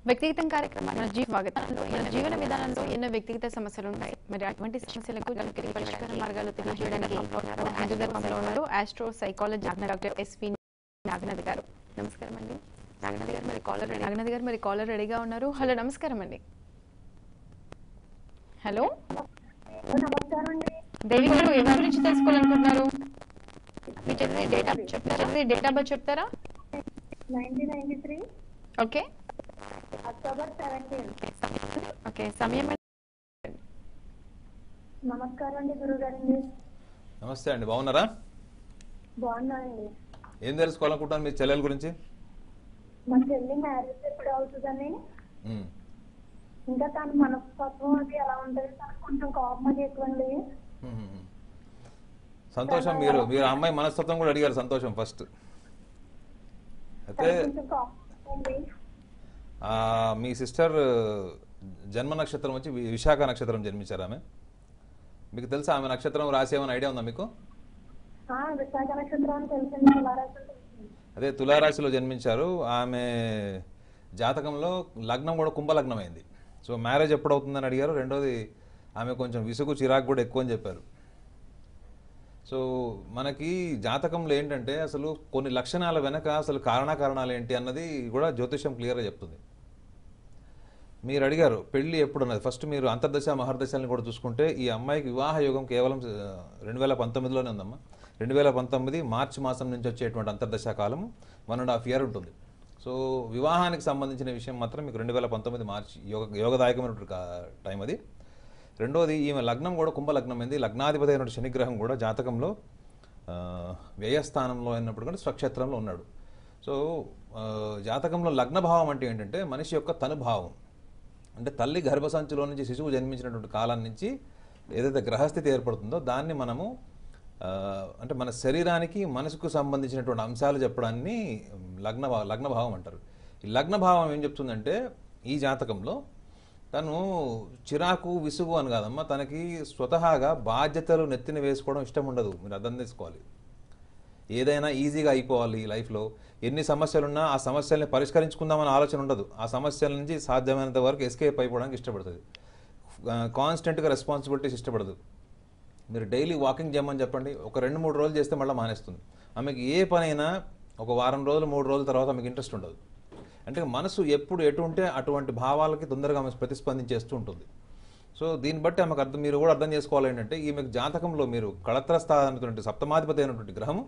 వ్యక్తిగతం కార్యక్రమాన్ని మన జీవ స్వాగతంలో మన జీవన విధానంలో ఎన్నో వ్యక్తిగత సమస్యలు ఉన్నాయి మరి అటువంటి సమస్యలకు దానికి పరిష్కార మార్గాలు తెలియజేయడానికి నాగదర్శంలో ఉన్నారు astro psychology doctor SV Naganath garu నమస్కారం అండి నాగనాథ్ గారు మరి కాలర్ నాగనాథ్ గారు మరి కాలర్ రెడీగా ఉన్నారు హలో నమస్కారం అండి హలో నమస్కారం అండి దేవి గారు ఎవరి గురించి తెలుసుకోవాలనుకుంటున్నారు మీ చదివే డేటా చెప్తారా చదివే డేట్ ఆఫ్ బర్త్ చెప్తారా nineteen ninety three okay October seventeen okay సమయం నమస్కారం అండి గురుగారండి నమస్తే అండి బాగున్నారా బాగున్నానండి ఏం తెలుసుకోవాలనుకుంటున్నాను మీ చెల్లెల గురించి మా చెల్లి మ్యారేజ్ ఎప్పుడు అవుతుందని ఉమ్. ఇంకా తన మనస్తత్వం అది ఎలా ఉంటుంది తనకు కొంచెం కోపం అది ఎక్కువండి ఉమ్, ఉమ్, ఉమ్. సంతోషం మీరు మీరు ఆ అమ్మాయి మనస్తత్వం కూడా అడిగారు సంతోషం ఫస్ట్ అయితే తనకు కొంచెం కోపం ఉంది ఆ, మీ సిస్టర్ జన్మ నక్షత్రం వచ్చి వి- విశాఖ నక్షత్రం జన్మించారు ఆమె మీకు తెలుసా ఆమె నక్షత్రం రాసి ఏమైనా ఐడియా ఉందా మీకు ఆ, విశాఖ నక్షత్రం అని తెలిసింది తులారాశి అని తెలిసింది అదే తులారాశిలో జన్మించారు ఆమె జాతకంలో లగ్నం కూడా కుంభలగ్నం అయింది సో మ్యారేజ్ ఎప్పుడు అవుతుందని అడిగారు రెండోది ఆమె కొంచెం విసుగు చిరాకు కూడా ఎక్కువ అని చెప్పారు సో మనకి జాతకంలో ఏంటంటే అసలు కొన్ని లక్షణాల వెనక అసలు కారణాకారణాలు ఏంటి అన్నది కూడా జ్యోతిషం క్లియర్గా చెప్తుంది మీరు అడిగారు పెళ్లి ఎప్పుడు అన్నది ఫస్ట్ మీరు అంతర్దశ మహర్దశల్ని కూడా చూసుకుంటే ఈ అమ్మాయికి వివాహ యోగం కేవలం రెండు వేల పంతొమ్మిదిలోనే ఉందమ్మా రెండు వేల పంతొమ్మిది మార్చి మాసం నుంచి వచ్చేటువంటి అంతర్దశ కాలం వన్ అండ్ హాఫ్ ఇయర్ ఉంటుంది సో వివాహానికి సంబంధించిన విషయం మాత్రం మీకు రెండు వేల పంతొమ్మిది మార్చి యోగ యోగదాయకమైనటువంటి కా- టైం అది రెండోది ఈమె లగ్నం కూడా కుంభ లగ్నం అయింది లగ్నాధిపతి అయినటువంటి శనిగ్రహం కూడా జాతకంలో ఆ, వ్యయస్థానంలో అయినప్పుడు కూడా స్వక్షేత్రంలో ఉన్నాడు సో ఆ, జాతకంలో లగ్నభావం అంటే ఏంటంటే మనిషి యొక్క తనుభావం అంటే తల్లి గర్భసంచిలో నుంచి శిశువు జన్మించినటువంటి కాలం నుంచి ఏదైతే గ్రహస్థితి ఏర్పడుతుందో దాన్ని మనము ఆ, అంటే మన శరీరానికి మనసుకు సంబంధించినటువంటి అంశాలు చెప్పడాన్ని లగ్న లగ్నభావం అంటారు ఈ లగ్నభావం ఏం చెప్తుందంటే ఈ జాతకంలో తను చిరాకు విసుగు అని కాదమ్మా తనకి స్వతహాగా బాధ్యతలు నెత్తిన వేసుకోవడం ఇష్టం ఉండదు మీరు అర్థం చేసుకోవాలి ఏదైనా ఈజీగా అయిపోవాలి లైఫ్లో ఎన్ని సమస్యలున్నా ఆ సమస్యల్ని పరిష్కరించుకుందామని ఆలోచన ఉండదు ఆ సమస్యల నుంచి సాధ్యమైనంత వరకు ఎస్కేప్ అయిపోవడానికి ఇష్టపడుతుంది కాన్స్టెంట్గా రెస్పాన్సిబిలిటీస్ ఇష్టపడదు మీరు డైలీ వాకింగ్ చేయమని చెప్పండి ఒక రెండు మూడు రోజులు చేస్తే మళ్ళీ మానేస్తుంది ఆమెకి ఏ పనైనా ఒక వారం రోజులు మూడు రోజుల తర్వాత ఆమెకి ఇంట్రెస్ట్ ఉండదు అంటే మనసు ఎప్పుడు ఎటు ఉంటే అటువంటి భావాలకి తొందరగా ఆమె ప్రతిస్పందించేస్తూ ఉంటుంది సో దీన్ని బట్టి ఆమెకు అర్థం మీరు కూడా అర్థం చేసుకోవాలి ఏంటంటే ఈమెకు జాతకంలో మీరు కళత్రస్థ అనేటువంటి సప్తమాధిపతి అయినటువంటి గ్రహము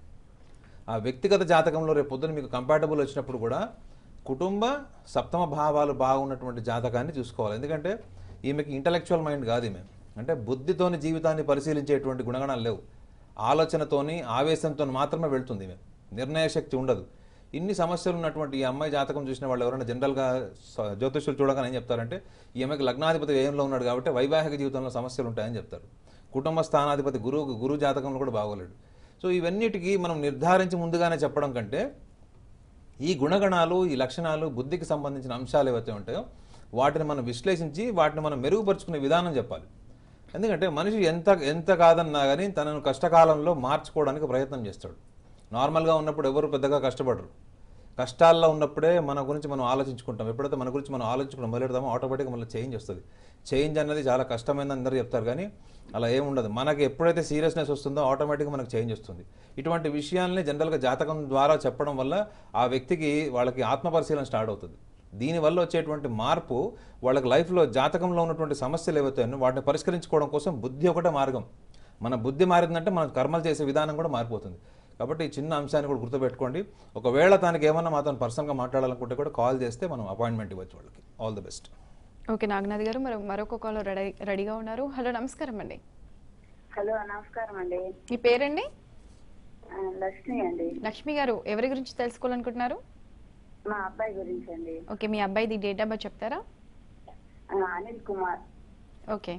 ఆ వ్యక్తిగత జాతకంలో రేపు పొద్దున మీకు కంపాటబుల్ వచ్చినప్పుడు కూడా కుటుంబ సప్తమ భావాలు బాగున్నటువంటి జాతకాన్ని చూసుకోవాలి ఎందుకంటే ఈమెకి ఇంటలెక్చువల్ మైండ్ కాదు ఈమె అంటే బుద్ధితోని జీవితాన్ని పరిశీలించేటువంటి గుణగణాలు లేవు ఆలోచనతోని ఆవేశంతో మాత్రమే వెళ్తుంది ఈమె నిర్ణయ శక్తి ఉండదు ఇన్ని సమస్యలు ఉన్నటువంటి ఈ అమ్మాయి జాతకం చూసిన వాళ్ళు ఎవరైనా జనరల్గా స- జ్యోతిష్యులు చూడగానే ఏం చెప్తారంటే ఈమెకి లగ్నాధిపతి వ్యయంలో ఉన్నాడు కాబట్టి వైవాహిక జీవితంలో సమస్యలు ఉంటాయని చెప్తారు కుటుంబ స్థానాధిపతి గురువు గురు జాతకంలో కూడా బాగోలేడు సో ఇవన్నిటికీ మనం నిర్ధారించి ముందుగానే చెప్పడం కంటే ఈ గుణగణాలు ఈ లక్షణాలు బుద్ధికి సంబంధించిన అంశాలు ఏవైతే ఉంటాయో వాటిని మనం విశ్లేషించి వాటిని మనం మెరుగుపరుచుకునే విధానం చెప్పాలి ఎందుకంటే మనిషి ఎంత ఎంత కాదన్నా కానీ తనను కష్టకాలంలో మార్చుకోవడానికి ప్రయత్నం చేస్తాడు నార్మల్గా ఉన్నప్పుడు ఎవరు పెద్దగా కష్టపడరు కష్టాల్లో ఉన్నప్పుడే మన గురించి మనం ఆలోచించుకుంటాం ఎప్పుడైతే మన గురించి మనం ఆలోచించుకుని మొదలెడతామో ఆటోమేటిక్గా మళ్ళీ చేంజ్ వస్తుంది చేంజ్ అనేది చాలా కష్టమైందని అందరూ చెప్తారు కానీ అలా ఏం ఉండదు మనకి ఎప్పుడైతే సీరియస్నెస్ వస్తుందో ఆటోమేటిక్గా మనకు చేంజ్ వస్తుంది ఇటువంటి విషయాల్ని జనరల్గా జాతకం ద్వారా చెప్పడం వల్ల ఆ వ్యక్తికి వాళ్ళకి ఆత్మపరిశీలన స్టార్ట్ అవుతుంది దీనివల్ల వచ్చేటువంటి మార్పు వాళ్ళకి లైఫ్లో జాతకంలో ఉన్నటువంటి సమస్యలు ఏవైతే ఉన్నాయో వాటిని పరిష్కరించుకోవడం కోసం బుద్ధి ఒకటే మార్గం మన బుద్ధి మారిందంటే మన కర్మలు చేసే విధానం కూడా మారిపోతుంది కాబట్టి ఈ చిన్న అంశాన్ని కూడా గుర్తుపెట్టుకోండి ఒకవేళ తనకి ఏమన్నా మాత్రం పర్సనల్గా మాట్లాడాలనుకుంటే కూడా కాల్ చేస్తే మనం అపాయింట్మెంట్ ఇవ్వచ్చు వాళ్ళకి all the best okay Naganath garu మరి మరొక కాల్ రెడీ రెడీగా ఉన్నారు హలో నమస్కారం అండి హలో నమస్కారం అండి మీ పేరండి ఆ, లక్ష్మి అండి లక్ష్మి గారు ఎవరి గురించి తెలుసుకోవాలనుకుంటున్నారు మా అబ్బాయి గురించి అండి ఓకే మీ అబ్బాయిది డేట్ ఆఫ్ బర్త్ చెప్తారా ఆ, Anil Kumar okay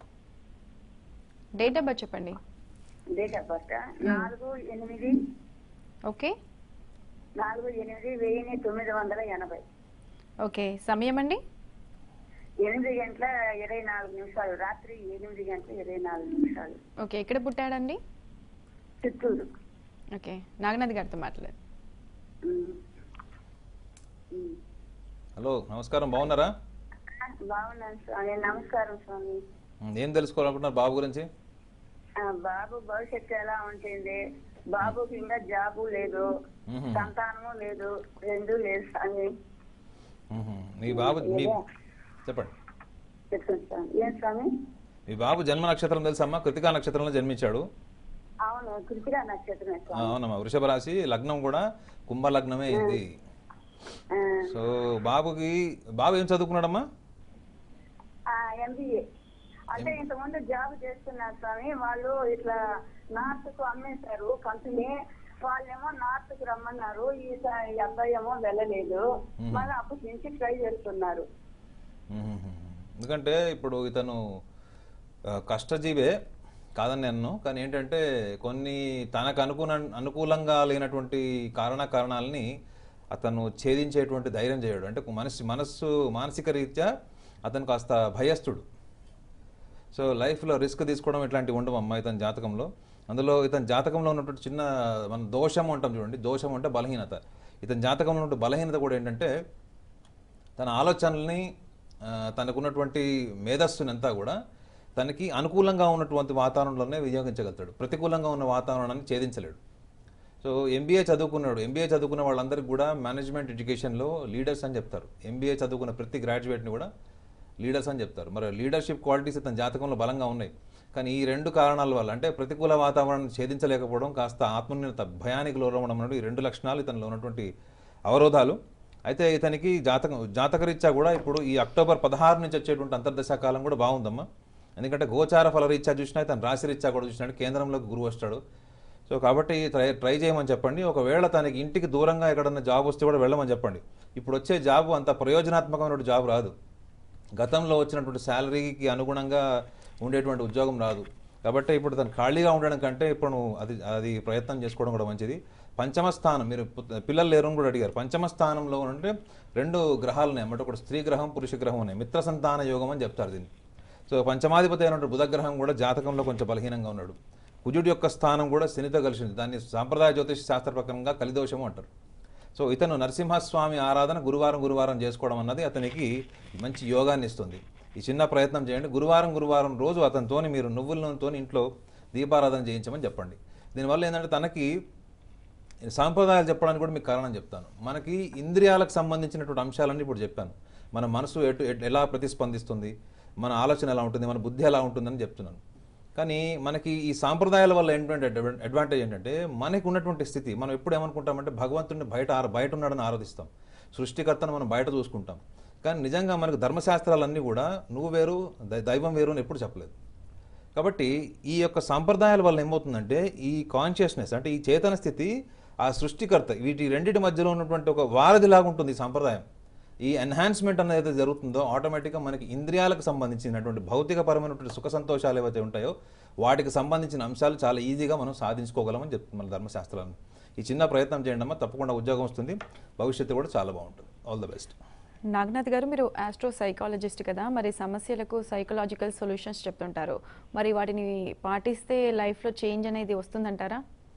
date of birth చెప్పండి డేట్ ఆఫ్ బర్త్ నాలుగు ఎనిమిది ఓకే నాలుగు ఎనిమిది వెయ్యి తొమ్మిది వందల ఎనభై ఓకే సమయం అండి ఎనిమిది గంటల ఇరవై నాలుగు నిమిషాలు రాత్రి ఎనిమిది గంటల ఇరవై నాలుగు నిమిషాలు ఓకే ఎక్కడ పుట్టాడండి చిత్తూరు ఓకే నాగనాథ్ గారితో మాట్లాడు ఉమ్. ఉమ్. హలో నమస్కారం బాగున్నారా బాగున్నాను స్వామి నమస్కారం స్వామి ఉమ్, ఏం తెలుసుకోవాలనుకుంటున్నారు బాబు గురించి ఆ, బాబు భవిష్యత్తు ఎలా ఉంటుంది బాబుకి ఇంకా జాబు లేదు మ్మ్. సంతానము లేదు రెండు లేదు స్వామి ఉహు. మీ బాబు మీ చెప్పండి చెప్పండి స్వామి ఏం స్వామి మీ బాబు జన్మ నక్షత్రం తెలుసమ్మా కృతికా నక్షత్రంలో జన్మించాడు అవును కృతిగా నక్షత్రమే ఆ, స్వామి అవునమ్మా వృషభ రాశి లగ్నం కూడా కుంభ లగ్నమే ఇది ఆ, సో బాబుకి బాబు ఏం చదువుకున్నాడమ్మా ఆ, ఎంబీఏ అంటే ఇంతకుముందు జాబ్ చేస్తున్నారు స్వామి వాళ్ళు ఇట్లా నార్త్ కు అమ్మేశారు కంపెనీ వాళ్ళేమో నార్త్ కు రమ్మన్నారు ఈ స- ఈ అబ్బాయి ఏమో వెళ్ళలేదు మ్మ్. మళ్ళీ అప్పటి నుంచి ట్రై చేస్తున్నారు ఉహుహుహు. ఎందుకంటే ఇప్పుడు ఇతను ఆ, కష్టజీవే కాదని నేను కానీ ఏంటంటే కొన్ని తనకు అనుకూల అనుకూలంగా లేనటువంటి కారణ కారణాలని అతను ఛేదించేటువంటి ధైర్యం చేయడు అంటే మనసు మనస్సు మానసిక రీత్యా అతను కాస్త భయస్థుడు సో లైఫ్లో రిస్క్ తీసుకోవడం ఇట్లాంటివి ఉండవు అమ్మ ఇతని జాతకంలో అందులో ఇతని జాతకంలో ఉన్నటువంటి చిన్న మన దోషం అంటాం చూడండి దోషం అంటే బలహీనత ఇతని జాతకంలో ఉన్న బలహీనత కూడా ఏంటంటే తన ఆలోచనల్ని ఆ, తనకున్నటువంటి మేధస్సుని అంతా కూడా తనకి అనుకూలంగా ఉన్నటువంటి వాతావరణంలోనే వినియోగించగలుగుతాడు ప్రతికూలంగా ఉన్న వాతావరణాన్ని ఛేదించలేడు సో ఎంబీఏ చదువుకున్నాడు ఎంబీఏ చదువుకున్న వాళ్ళందరికీ కూడా మేనేజ్మెంట్ ఎడ్యుకేషన్లో లీడర్స్ అని చెప్తారు ఎంబీఏ చదువుకున్న ప్రతి గ్రాడ్యుయేట్ని కూడా లీడర్స్ అని చెప్తారు మరి లీడర్షిప్ క్వాలిటీస్ ఇతని జాతకంలో బలంగా ఉన్నాయి కానీ ఈ రెండు కారణాల వల్ల అంటే ప్రతికూల వాతావరణాన్ని ఛేదించలేకపోవడం కాస్త ఆత్మన్యూనత భయానికి లోనవడం అనేది ఈ రెండు లక్షణాలు ఇతనిలో ఉన్నటువంటి అవరోధాలు అయితే ఇతనికి జాతకం జాతకరీత్యా కూడా ఇప్పుడు ఈ అక్టోబర్ పదహారు నుంచి వచ్చేటువంటి అంతర్దశ కాలం కూడా బాగుందమ్మా ఎందుకంటే గోచార ఫలరీత్యా చూసినా ఇతను రాశి రీత్యా కూడా చూసినట్టు కేంద్రంలోకి గురువు వస్తాడు సో కాబట్టి ట్రై ట్రై చేయమని చెప్పండి ఒకవేళ తనకి ఇంటికి దూరంగా ఎక్కడన్నా జాబ్ వస్తే కూడా వెళ్ళమని చెప్పండి ఇప్పుడు వచ్చే జాబ్ అంత ప్రయోజనాత్మకమైన జాబ్ రాదు గతంలో వచ్చినటువంటి శాలరీకి అనుగుణంగా ఉండేటువంటి ఉద్యోగం రాదు కాబట్టి ఇప్పుడు తను ఖాళీగా ఉండడం కంటే ఇప్పుడు నువ్వు అది అది ప్రయత్నం చేసుకోవడం కూడా మంచిది పంచమ స్థానం మీరు పు- పిల్లలు లేరు అని కూడా అడిగారు పంచమ స్థానంలో అంటే రెండు గ్రహాలు ఉన్నాయి అన్నమాట ఒకటి స్త్రీ గ్రహం పురుష గ్రహం ఉన్నాయి మిత్ర సంతాన యోగం అని చెప్తారు దీన్ని సో పంచమాధిపతి అయినటువంటి బుధ గ్రహం కూడా జాతకంలో కొంచెం బలహీనంగా ఉన్నాడు కుజుడి యొక్క స్థానం కూడా శనితో కలిసింది దాన్ని సాంప్రదాయ జ్యోతిష శాస్త్ర ప్రకారంగా కలిదోషము అంటారు సో ఇతను నరసింహస్వామి ఆరాధన గురువారం గురువారం చేసుకోవడం అన్నది అతనికి మంచి యోగాన్ని ఇస్తుంది ఈ చిన్న ప్రయత్నం చేయండి గురువారం గురువారం రోజు అతనితోని మీరు నువ్వుల నూనెతో ఇంట్లో దీపారాధన చేయించమని చెప్పండి దీనివల్ల ఏంటంటే తనకి సాంప్రదాయాలు చెప్పడానికి కూడా మీకు కారణం చెప్తాను మనకి ఇంద్రియాలకు సంబంధించినటువంటి అంశాలన్నీ ఇప్పుడు చెప్పాను మన మనసు ఎటు ఎటు- ఎలా ప్రతిస్పందిస్తుంది మన ఆలోచన ఎలా ఉంటుంది మన బుద్ధి ఎలా ఉంటుందని చెప్తున్నాను కానీ మనకి ఈ సాంప్రదాయాల వల్ల ఏంటంటే అడ్వ- అడ్వాంటేజ్ ఏంటంటే మనకి ఉన్నటువంటి స్థితి మనం ఎప్పుడు ఏమనుకుంటామంటే భగవంతుడిని బయట ఆర- బయట ఉన్నాడని ఆరాధిస్తాం సృష్టికర్తను మనం బయట చూసుకుంటాం కానీ నిజంగా మనకు ధర్మశాస్త్రాలన్నీ కూడా నువ్వు వేరు దై- దైవం వేరు అని ఎప్పుడు చెప్పలేదు కాబట్టి ఈ యొక్క సాంప్రదాయాల వల్ల ఏమవుతుందంటే ఈ కాన్షియస్నెస్ అంటే ఈ చేతన స్థితి ఆ సృష్టికర్త వీటి రెండింటి మధ్యలో ఉన్నటువంటి ఒక వారధిలాగా ఉంటుంది ఈ సాంప్రదాయం ఈ ఎన్హాన్స్మెంట్ అనేది ఏదైతే జరుగుతుందో ఆటోమేటిక్గా మనకి ఇంద్రియాలకు సంబంధించినటువంటి భౌతికపరమైనటువంటి సుఖ సంతోషాలు ఏవైతే ఉంటాయో వాటికి సంబంధించిన అంశాలు చాలా ఈజీగా మనం సాధించుకోగలమని చెప్తుంది మన ధర్మశాస్త్రాలను ఈ చిన్న ప్రయత్నం చేయండి అమ్మా తప్పకుండా ఉద్యోగం వస్తుంది భవిష్యత్తు కూడా చాలా బాగుంటుంది ఆల్ ద బెస్ట్ నాగనాథ్ గారు మీరు ఆస్ట్రో సైకాలజిస్ట్ కదా మరి సమస్యలకు సైకలాజికల్ సొల్యూషన్స్ చెప్తుంటారు మరి వాటిని పాటిస్తే లైఫ్లో చేంజ్ అనేది వస్తుందంటారా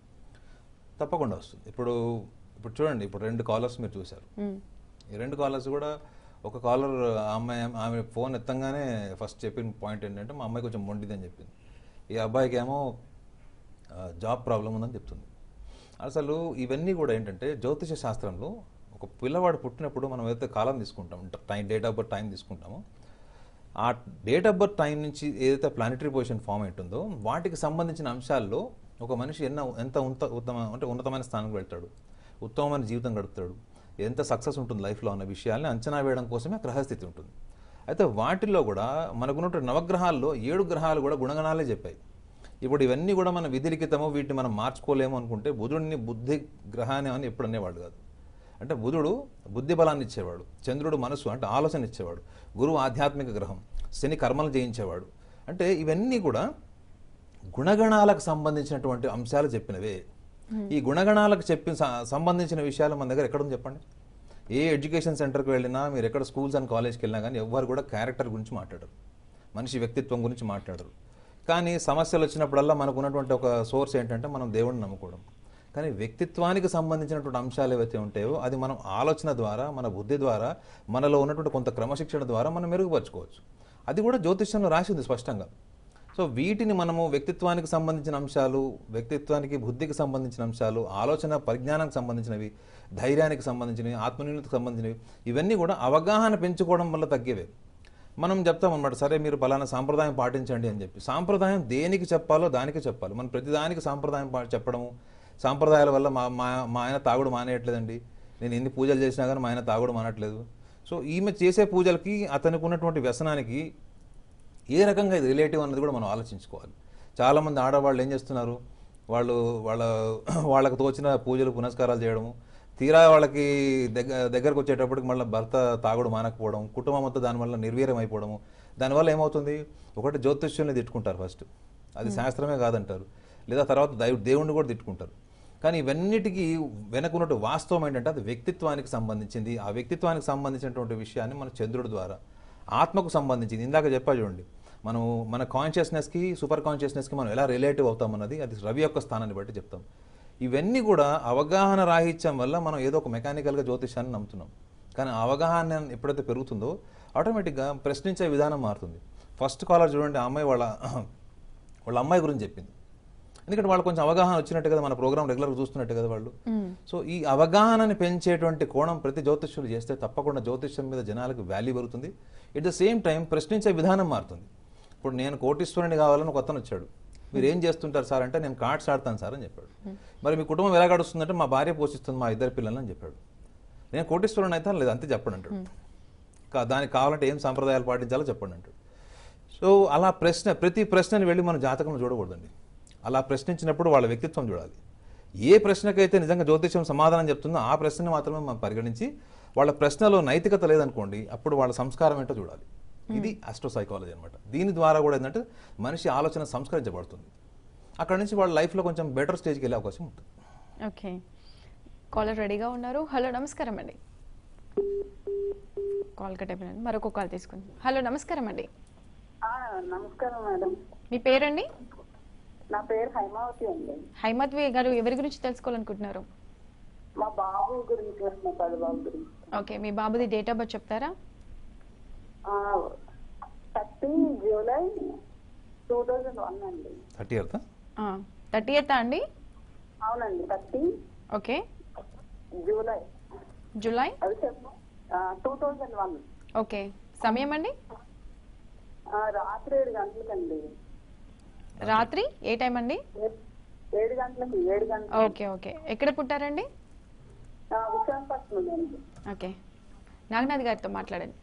తప్పకుండా వస్తుంది ఇప్పుడు ఇప్పుడు చూడండి ఇప్పుడు రెండు కాలర్స్ మీరు చూశారు మ్మ్. ఈ రెండు కాలర్స్ కూడా ఒక కాలర్ అమ్మాయి ఆమె ఫోన్ ఎత్తంగానే ఫస్ట్ చెప్పిన పాయింట్ ఏంటంటే మా అమ్మాయి కొంచెం మొండిది అని చెప్పింది ఈ అబ్బాయికి ఏమో ఆ, జాబ్ ప్రాబ్లం ఉందని చెప్తుంది అసలు ఇవన్నీ కూడా ఏంటంటే జ్యోతిష శాస్త్రంలో ఒక పిల్లవాడు పుట్టినప్పుడు మనం ఏదైతే కాలం తీసుకుంటాం time date of birth time తీసుకుంటామో ఆ డేట్ ఆఫ్ బర్త్ టైం నుంచి ఏదైతే ప్లానటరీ పొజిషన్ ఫామ్ ఉంటుందో వాటికి సంబంధించిన అంశాల్లో ఒక మనిషి ఎన్న ఎంత ఉంత ఉత్తమ అంటే ఉన్నతమైన స్థానానికి వెళ్తాడు ఉత్తమమైన జీవితం గడుపుతాడు ఎంత సక్సెస్ ఉంటుంది లైఫ్లో అన్న విషయాల్ని అంచనా వేయడం కోసమే గ్రహస్థితి ఉంటుంది అయితే వాటిల్లో కూడా మనకున్నటువంటి నవగ్రహాల్లో ఏడు గ్రహాలు కూడా గుణగణాలే చెప్పాయి ఇప్పుడు ఇవన్నీ కూడా మన విధిలిఖితము వీటిని మనం మార్చుకోలేము అనుకుంటే బుధుడిని బుద్ధి గ్రహాన్ని అని ఎప్పుడు అనేవాడు కాదు అంటే బుధుడు బుద్ధి బలాన్ని ఇచ్చేవాడు చంద్రుడు మనసు అంటే ఆలోచన ఇచ్చేవాడు గురువు ఆధ్యాత్మిక గ్రహం శని కర్మలు చేయించేవాడు అంటే ఇవన్నీ కూడా గుణగణాలకు సంబంధించినటువంటి అంశాలు చెప్పినవే ఈ గుణగణాలకు చెప్పిన స- సంబంధించిన విషయాలు మన దగ్గర ఎక్కడుంది చెప్పండి ఏ ఎడ్యుకేషన్ సెంటర్కి వెళ్ళినా మీరు ఎక్కడ స్కూల్స్ అండ్ కాలేజ్కి వెళ్ళినా కానీ ఎవ్వరు కూడా క్యారెక్టర్ గురించి మాట్లాడరు మనిషి వ్యక్తిత్వం గురించి మాట్లాడరు కానీ సమస్యలు వచ్చినప్పుడల్లా మనకు ఉన్నటువంటి ఒక సోర్స్ ఏంటంటే మనం దేవుడిని నమ్ముకోవడం కానీ వ్యక్తిత్వానికి సంబంధించినటువంటి అంశాలు ఏవైతే ఉంటాయో అది మనం ఆలోచన ద్వారా మన బుద్ధి ద్వారా మనలో ఉన్నటువంటి కొంత క్రమశిక్షణ ద్వారా మనం మెరుగుపరచుకోవచ్చు అది కూడా జ్యోతిష్యంలో రాసి ఉంది స్పష్టంగా సో వీటిని మనము వ్యక్తిత్వానికి సంబంధించిన అంశాలు వ్యక్తిత్వానికి బుద్ధికి సంబంధించిన అంశాలు ఆలోచన పరిజ్ఞానానికి సంబంధించినవి ధైర్యానికి సంబంధించినవి ఆత్మన్యూనతకు సంబంధించినవి ఇవన్నీ కూడా అవగాహన పెంచుకోవడం వల్ల తగ్గేవే మనం చెప్తాం అనమాట సరే మీరు పలానా సాంప్రదాయం పాటించండి అని చెప్పి సాంప్రదాయం దేనికి చెప్పాలో దానికి చెప్పాలి మనం ప్రతిదానికి సాంప్రదాయం పా- చెప్పడము సాంప్రదాయాల వల్ల మా మా మా ఆయన తాగుడు మానేయట్లేదండి నేను ఎన్ని పూజలు చేసినా కానీ మా ఆయన తాగుడు మానట్లేదు సో ఈమె చేసే పూజలకి అతనికి ఉన్నటువంటి వ్యసనానికి ఏ రకంగా ఇది రిలేటివ్ అన్నది కూడా మనం ఆలోచించుకోవాలి చాలామంది ఆడవాళ్ళు ఏం చేస్తున్నారు వాళ్ళు వాళ్ళ వాళ్ళకు తోచిన పూజలు పునస్కారాలు చేయడము తీరా వాళ్ళకి దగ్గర దగ్గరకు వచ్చేటప్పటికి మళ్ళీ భర్త తాగుడు మానకపోవడం కుటుంబం అంతా దానివల్ల నిర్వీర్యం అయిపోవడము దానివల్ల ఏమవుతుంది ఒకటి జ్యోతిష్యుల్ని తిట్టుకుంటారు ఫస్ట్ అది శాస్త్రమే కాదంటారు లేదా తర్వాత దైవ దేవుణ్ణి కూడా తిట్టుకుంటారు కానీ ఇవన్నిటికీ వెనకున్నట్టు వాస్తవం ఏంటంటే అది వ్యక్తిత్వానికి సంబంధించింది ఆ వ్యక్తిత్వానికి సంబంధించినటువంటి విషయాన్ని మన చంద్రుడి ద్వారా ఆత్మకు సంబంధించింది ఇందాక చెప్పా చూడండి మనం మన కాన్షియస్నెస్కి సూపర్ కాన్షియస్నెస్కి మనం ఎలా రిలేటివ్ అవుతామన్నది అది రవి యొక్క స్థానాన్ని బట్టి చెప్తాం ఇవన్నీ కూడా అవగాహన రాహిత్యం వల్ల మనం ఏదో ఒక మెకానికల్గా జ్యోతిషాన్ని నమ్ముతున్నాం కానీ ఆ అవగాహన ఎప్పుడైతే పెరుగుతుందో ఆటోమేటిక్గా ప్రశ్నించే విధానం మారుతుంది ఫస్ట్ కాలర్ చూడండి ఆ అమ్మాయి వాళ్ళ వాళ్ళ అమ్మాయి గురించి చెప్పింది ఎందుకంటే వాళ్ళు కొంచెం అవగాహన వచ్చినట్టు కదా మన ప్రోగ్రామ్ రెగ్యులర్గా చూస్తున్నట్టు కదా వాళ్ళు సో ఈ అవగాహనని పెంచేటువంటి కోణం ప్రతి జ్యోతిష్యులు చేస్తే తప్పకుండా జ్యోతిష్యం మీద జనాలకు వాల్యూ పెరుగుతుంది ఎట్ ద సేమ్ టైం ప్రశ్నించే విధానం మారుతుంది ఇప్పుడు నేను కోటీశ్వరుని కావాలని ఒక అతను వచ్చాడు మీరు ఏం చేస్తుంటారు సార్ అంటే నేను కార్డ్స్ ఆడతాను సార్ అని చెప్పాడు మరి మీ కుటుంబం ఎలా గడుస్తుందంటే మా భార్య పోషిస్తుంది మా ఇద్దరు పిల్లలని అని చెప్పాడు నేను కోటీశ్వరుని అయితే లేదు అంతే చెప్పండి అంటాడు కా- దానికి కావాలంటే ఏం సాంప్రదాయాలు పాటించాలో చెప్పండి అంటాడు సో అలా ప్రశ్న ప్రతి ప్రశ్నని వెళ్ళి మన జాతకంలో చూడకూడదండి అలా ప్రశ్నించినప్పుడు వాళ్ళ వ్యక్తిత్వం చూడాలి ఏ ప్రశ్నకైతే నిజంగా జ్యోతిష్యం సమాధానం చెప్తుందో ఆ ప్రశ్నని మాత్రమే మనం పరిగణించి వాళ్ళ ప్రశ్నలో నైతికత లేదనుకోండి అప్పుడు వాళ్ళ సంస్కారం ఏంటో చూడాలి ఇది ఆస్ట్రో సైకాలజీ అనమాట దీని ద్వారా కూడా ఏంటంటే మనిషి ఆలోచన సంస్కరించబడుతుంది అక్కడ నుంచి వాళ్ళ లైఫ్లో కొంచెం బెటర్ స్టేజ్కి వెళ్ళే అవకాశం ఉంటుంది ఓకే కాలర్ రెడీగా ఉన్నారు హలో నమస్కారం అండి కాల్ కట్ అయిపోయింది మరొక కాల్ తీసుకుందాం హలో నమస్కారం అండి ఆ, నమస్కారం మేడం మీ పేరండి నా పేరు హైమావతి అండి హైమత్వి గారు ఎవరి గురించి తెలుసుకోవాలనుకుంటున్నారు మా బాబు గురించి మా పది బాబు గురించి ఓకే మీ బాబుది డేట్ ఆఫ్ బర్త్ చెప్తారా thirty July two thousand one అండి థర్టీ ఇయర్తా థర్టీ ఎయిత్ అండి అవునండి థర్టీ ఓకే జూలై జూలై అది చెప్పు టూ థౌజండ్ వన్ ఓకే సమయం అండి రాత్రి ఏడు గంటలకండి రాత్రి ఏ టైం అండి ఏ- ఏడు గంటలకి ఏడు గంటలు ఓకే ఓకే ఎక్కడ పుట్టారండి విశాఖపట్నం అండి ఓకే నాగనాథ్ గారితో మాట్లాడండి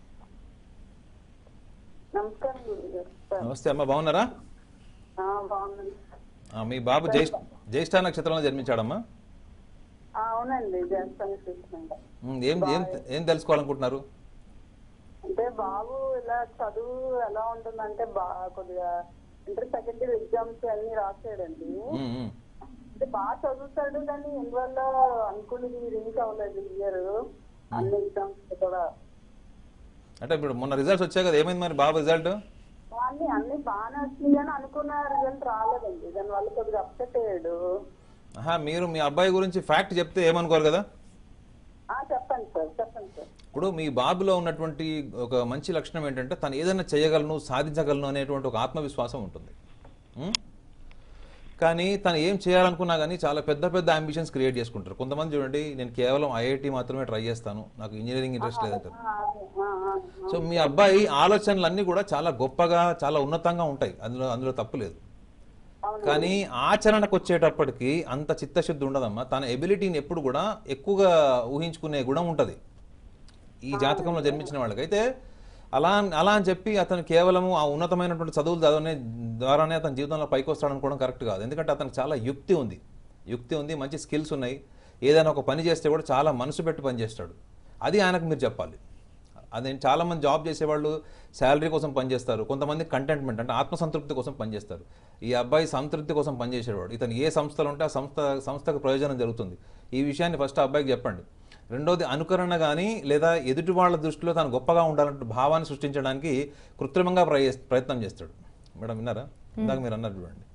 నమస్కారం గురుగారు సార్. నమస్తే అమ్మ బాగున్నారా ఆ, బాగున్నాను ఆ, మీ బాబు జ్యేష్ఠ జ్యేష్ఠ నక్షత్రంలో జన్మించాడమ్మా ఆ, అవునండి చేస్తాను చూస్తున్నాను ఉమ్, ఏం ఏం ఏం తెలుసుకోవాలనుకుంటున్నారు అంటే బాబు ఇలా చదువు ఎలా ఉంటుందంటే బాగా కొద్దిగా ఇంటర్ సెకండ్ ఇయర్ ఎగ్జామ్స్ అన్ని రాసాడండి ఉమ్, ఉమ్. అంటే బాగా చదువుతాడు కానీ ఎందువల్ల అనుకున్నది రీచ్ అవ్వలేదు ఇయర్ అన్ని ఎగ్జామ్స్ కూడా అంటే ఇప్పుడు మొన్న రిజల్ట్స్ వచ్చాయి కదా ఏమైంది మరి బాబు రిజల్ట్ అన్ని అన్ని బాగానే వచ్చినాయి కానీ అనుకున్న రిజల్ట్ రాలేదండి దానివల్ల కొద్దిగా అప్సెట్ అయ్యాడు ఆహా మీరు మీ అబ్బాయి గురించి ఫ్యాక్ట్ చెప్తే ఏమనుకోరు కదా ఆ చెప్పండి సార్ చెప్పండి సార్ ఇప్పుడు మీ బాబులో ఉన్నటువంటి ఒక మంచి లక్షణం ఏంటంటే తను ఏదైనా చేయగలను సాధించగలను అనేటువంటి ఒక ఆత్మవిశ్వాసం ఉంటుంది ఉం? కానీ తను ఏం చేయాలనుకున్నా కానీ చాలా పెద్ద పెద్ద అంబిషన్స్ క్రియేట్ చేసుకుంటారు కొంతమంది చూడండి నేను కేవలం ఐఐటి మాత్రమే ట్రై చేస్తాను నాకు ఇంజనీరింగ్ ఇంట్రెస్ట్ లేదంటారు ఆ, అదే, ఆ, ఆ, ఆ. సో మీ అబ్బాయి ఆలోచనలన్నీ కూడా చాలా గొప్పగా చాలా ఉన్నతంగా ఉంటాయి అందులో అందులో తప్పు లేదు అవును. కానీ ఆచరణకు వచ్చేటప్పటికి అంత చిత్తశుద్ధి ఉండదమ్మా తన ఎబిలిటీని ఎప్పుడు కూడా ఎక్కువగా ఊహించుకునే గుణం ఉంటుంది ఈ జాతకంలో జన్మించిన వాళ్ళకైతే అలా అలా అని చెప్పి అతను కేవలము ఆ ఉన్నతమైనటువంటి చదువులు చదవనే ద్వారానే అతని జీవితంలో పైకి వస్తాడనుకోవడం కరెక్ట్ కాదు ఎందుకంటే అతనికి చాలా యుక్తి ఉంది యుక్తి ఉంది మంచి స్కిల్స్ ఉన్నాయి ఏదైనా ఒక పని చేస్తే కూడా చాలా మనసు పెట్టి పని చేస్తాడు అది ఆయనకు మీరు చెప్పాలి అదే చాలా మంది జాబ్ చేసేవాళ్ళు శాలరీ కోసం పనిచేస్తారు కొంతమంది కంటెంట్మెంట్ అంటే ఆత్మసంతృప్తి కోసం పనిచేస్తారు ఈ అబ్బాయి సంతృప్తి కోసం పనిచేసేవాడు ఇతను ఏ సంస్థలో ఉంటే ఆ సంస్థ సంస్థకు ప్రయోజనం జరుగుతుంది ఈ విషయాన్ని ఫస్ట్ ఆ అబ్బాయికి చెప్పండి రెండోది అనుకరణ కానీ లేదా ఎదుటి వాళ్ళ దృష్టిలో తాను గొప్పగా ఉండాలంటే భావాన్ని సృష్టించడానికి కృత్రిమంగా ప్రయ- ప్రయత్నం చేస్తాడు మేడం విన్నారా ఇందాక మీరు అన్నారు చూడండి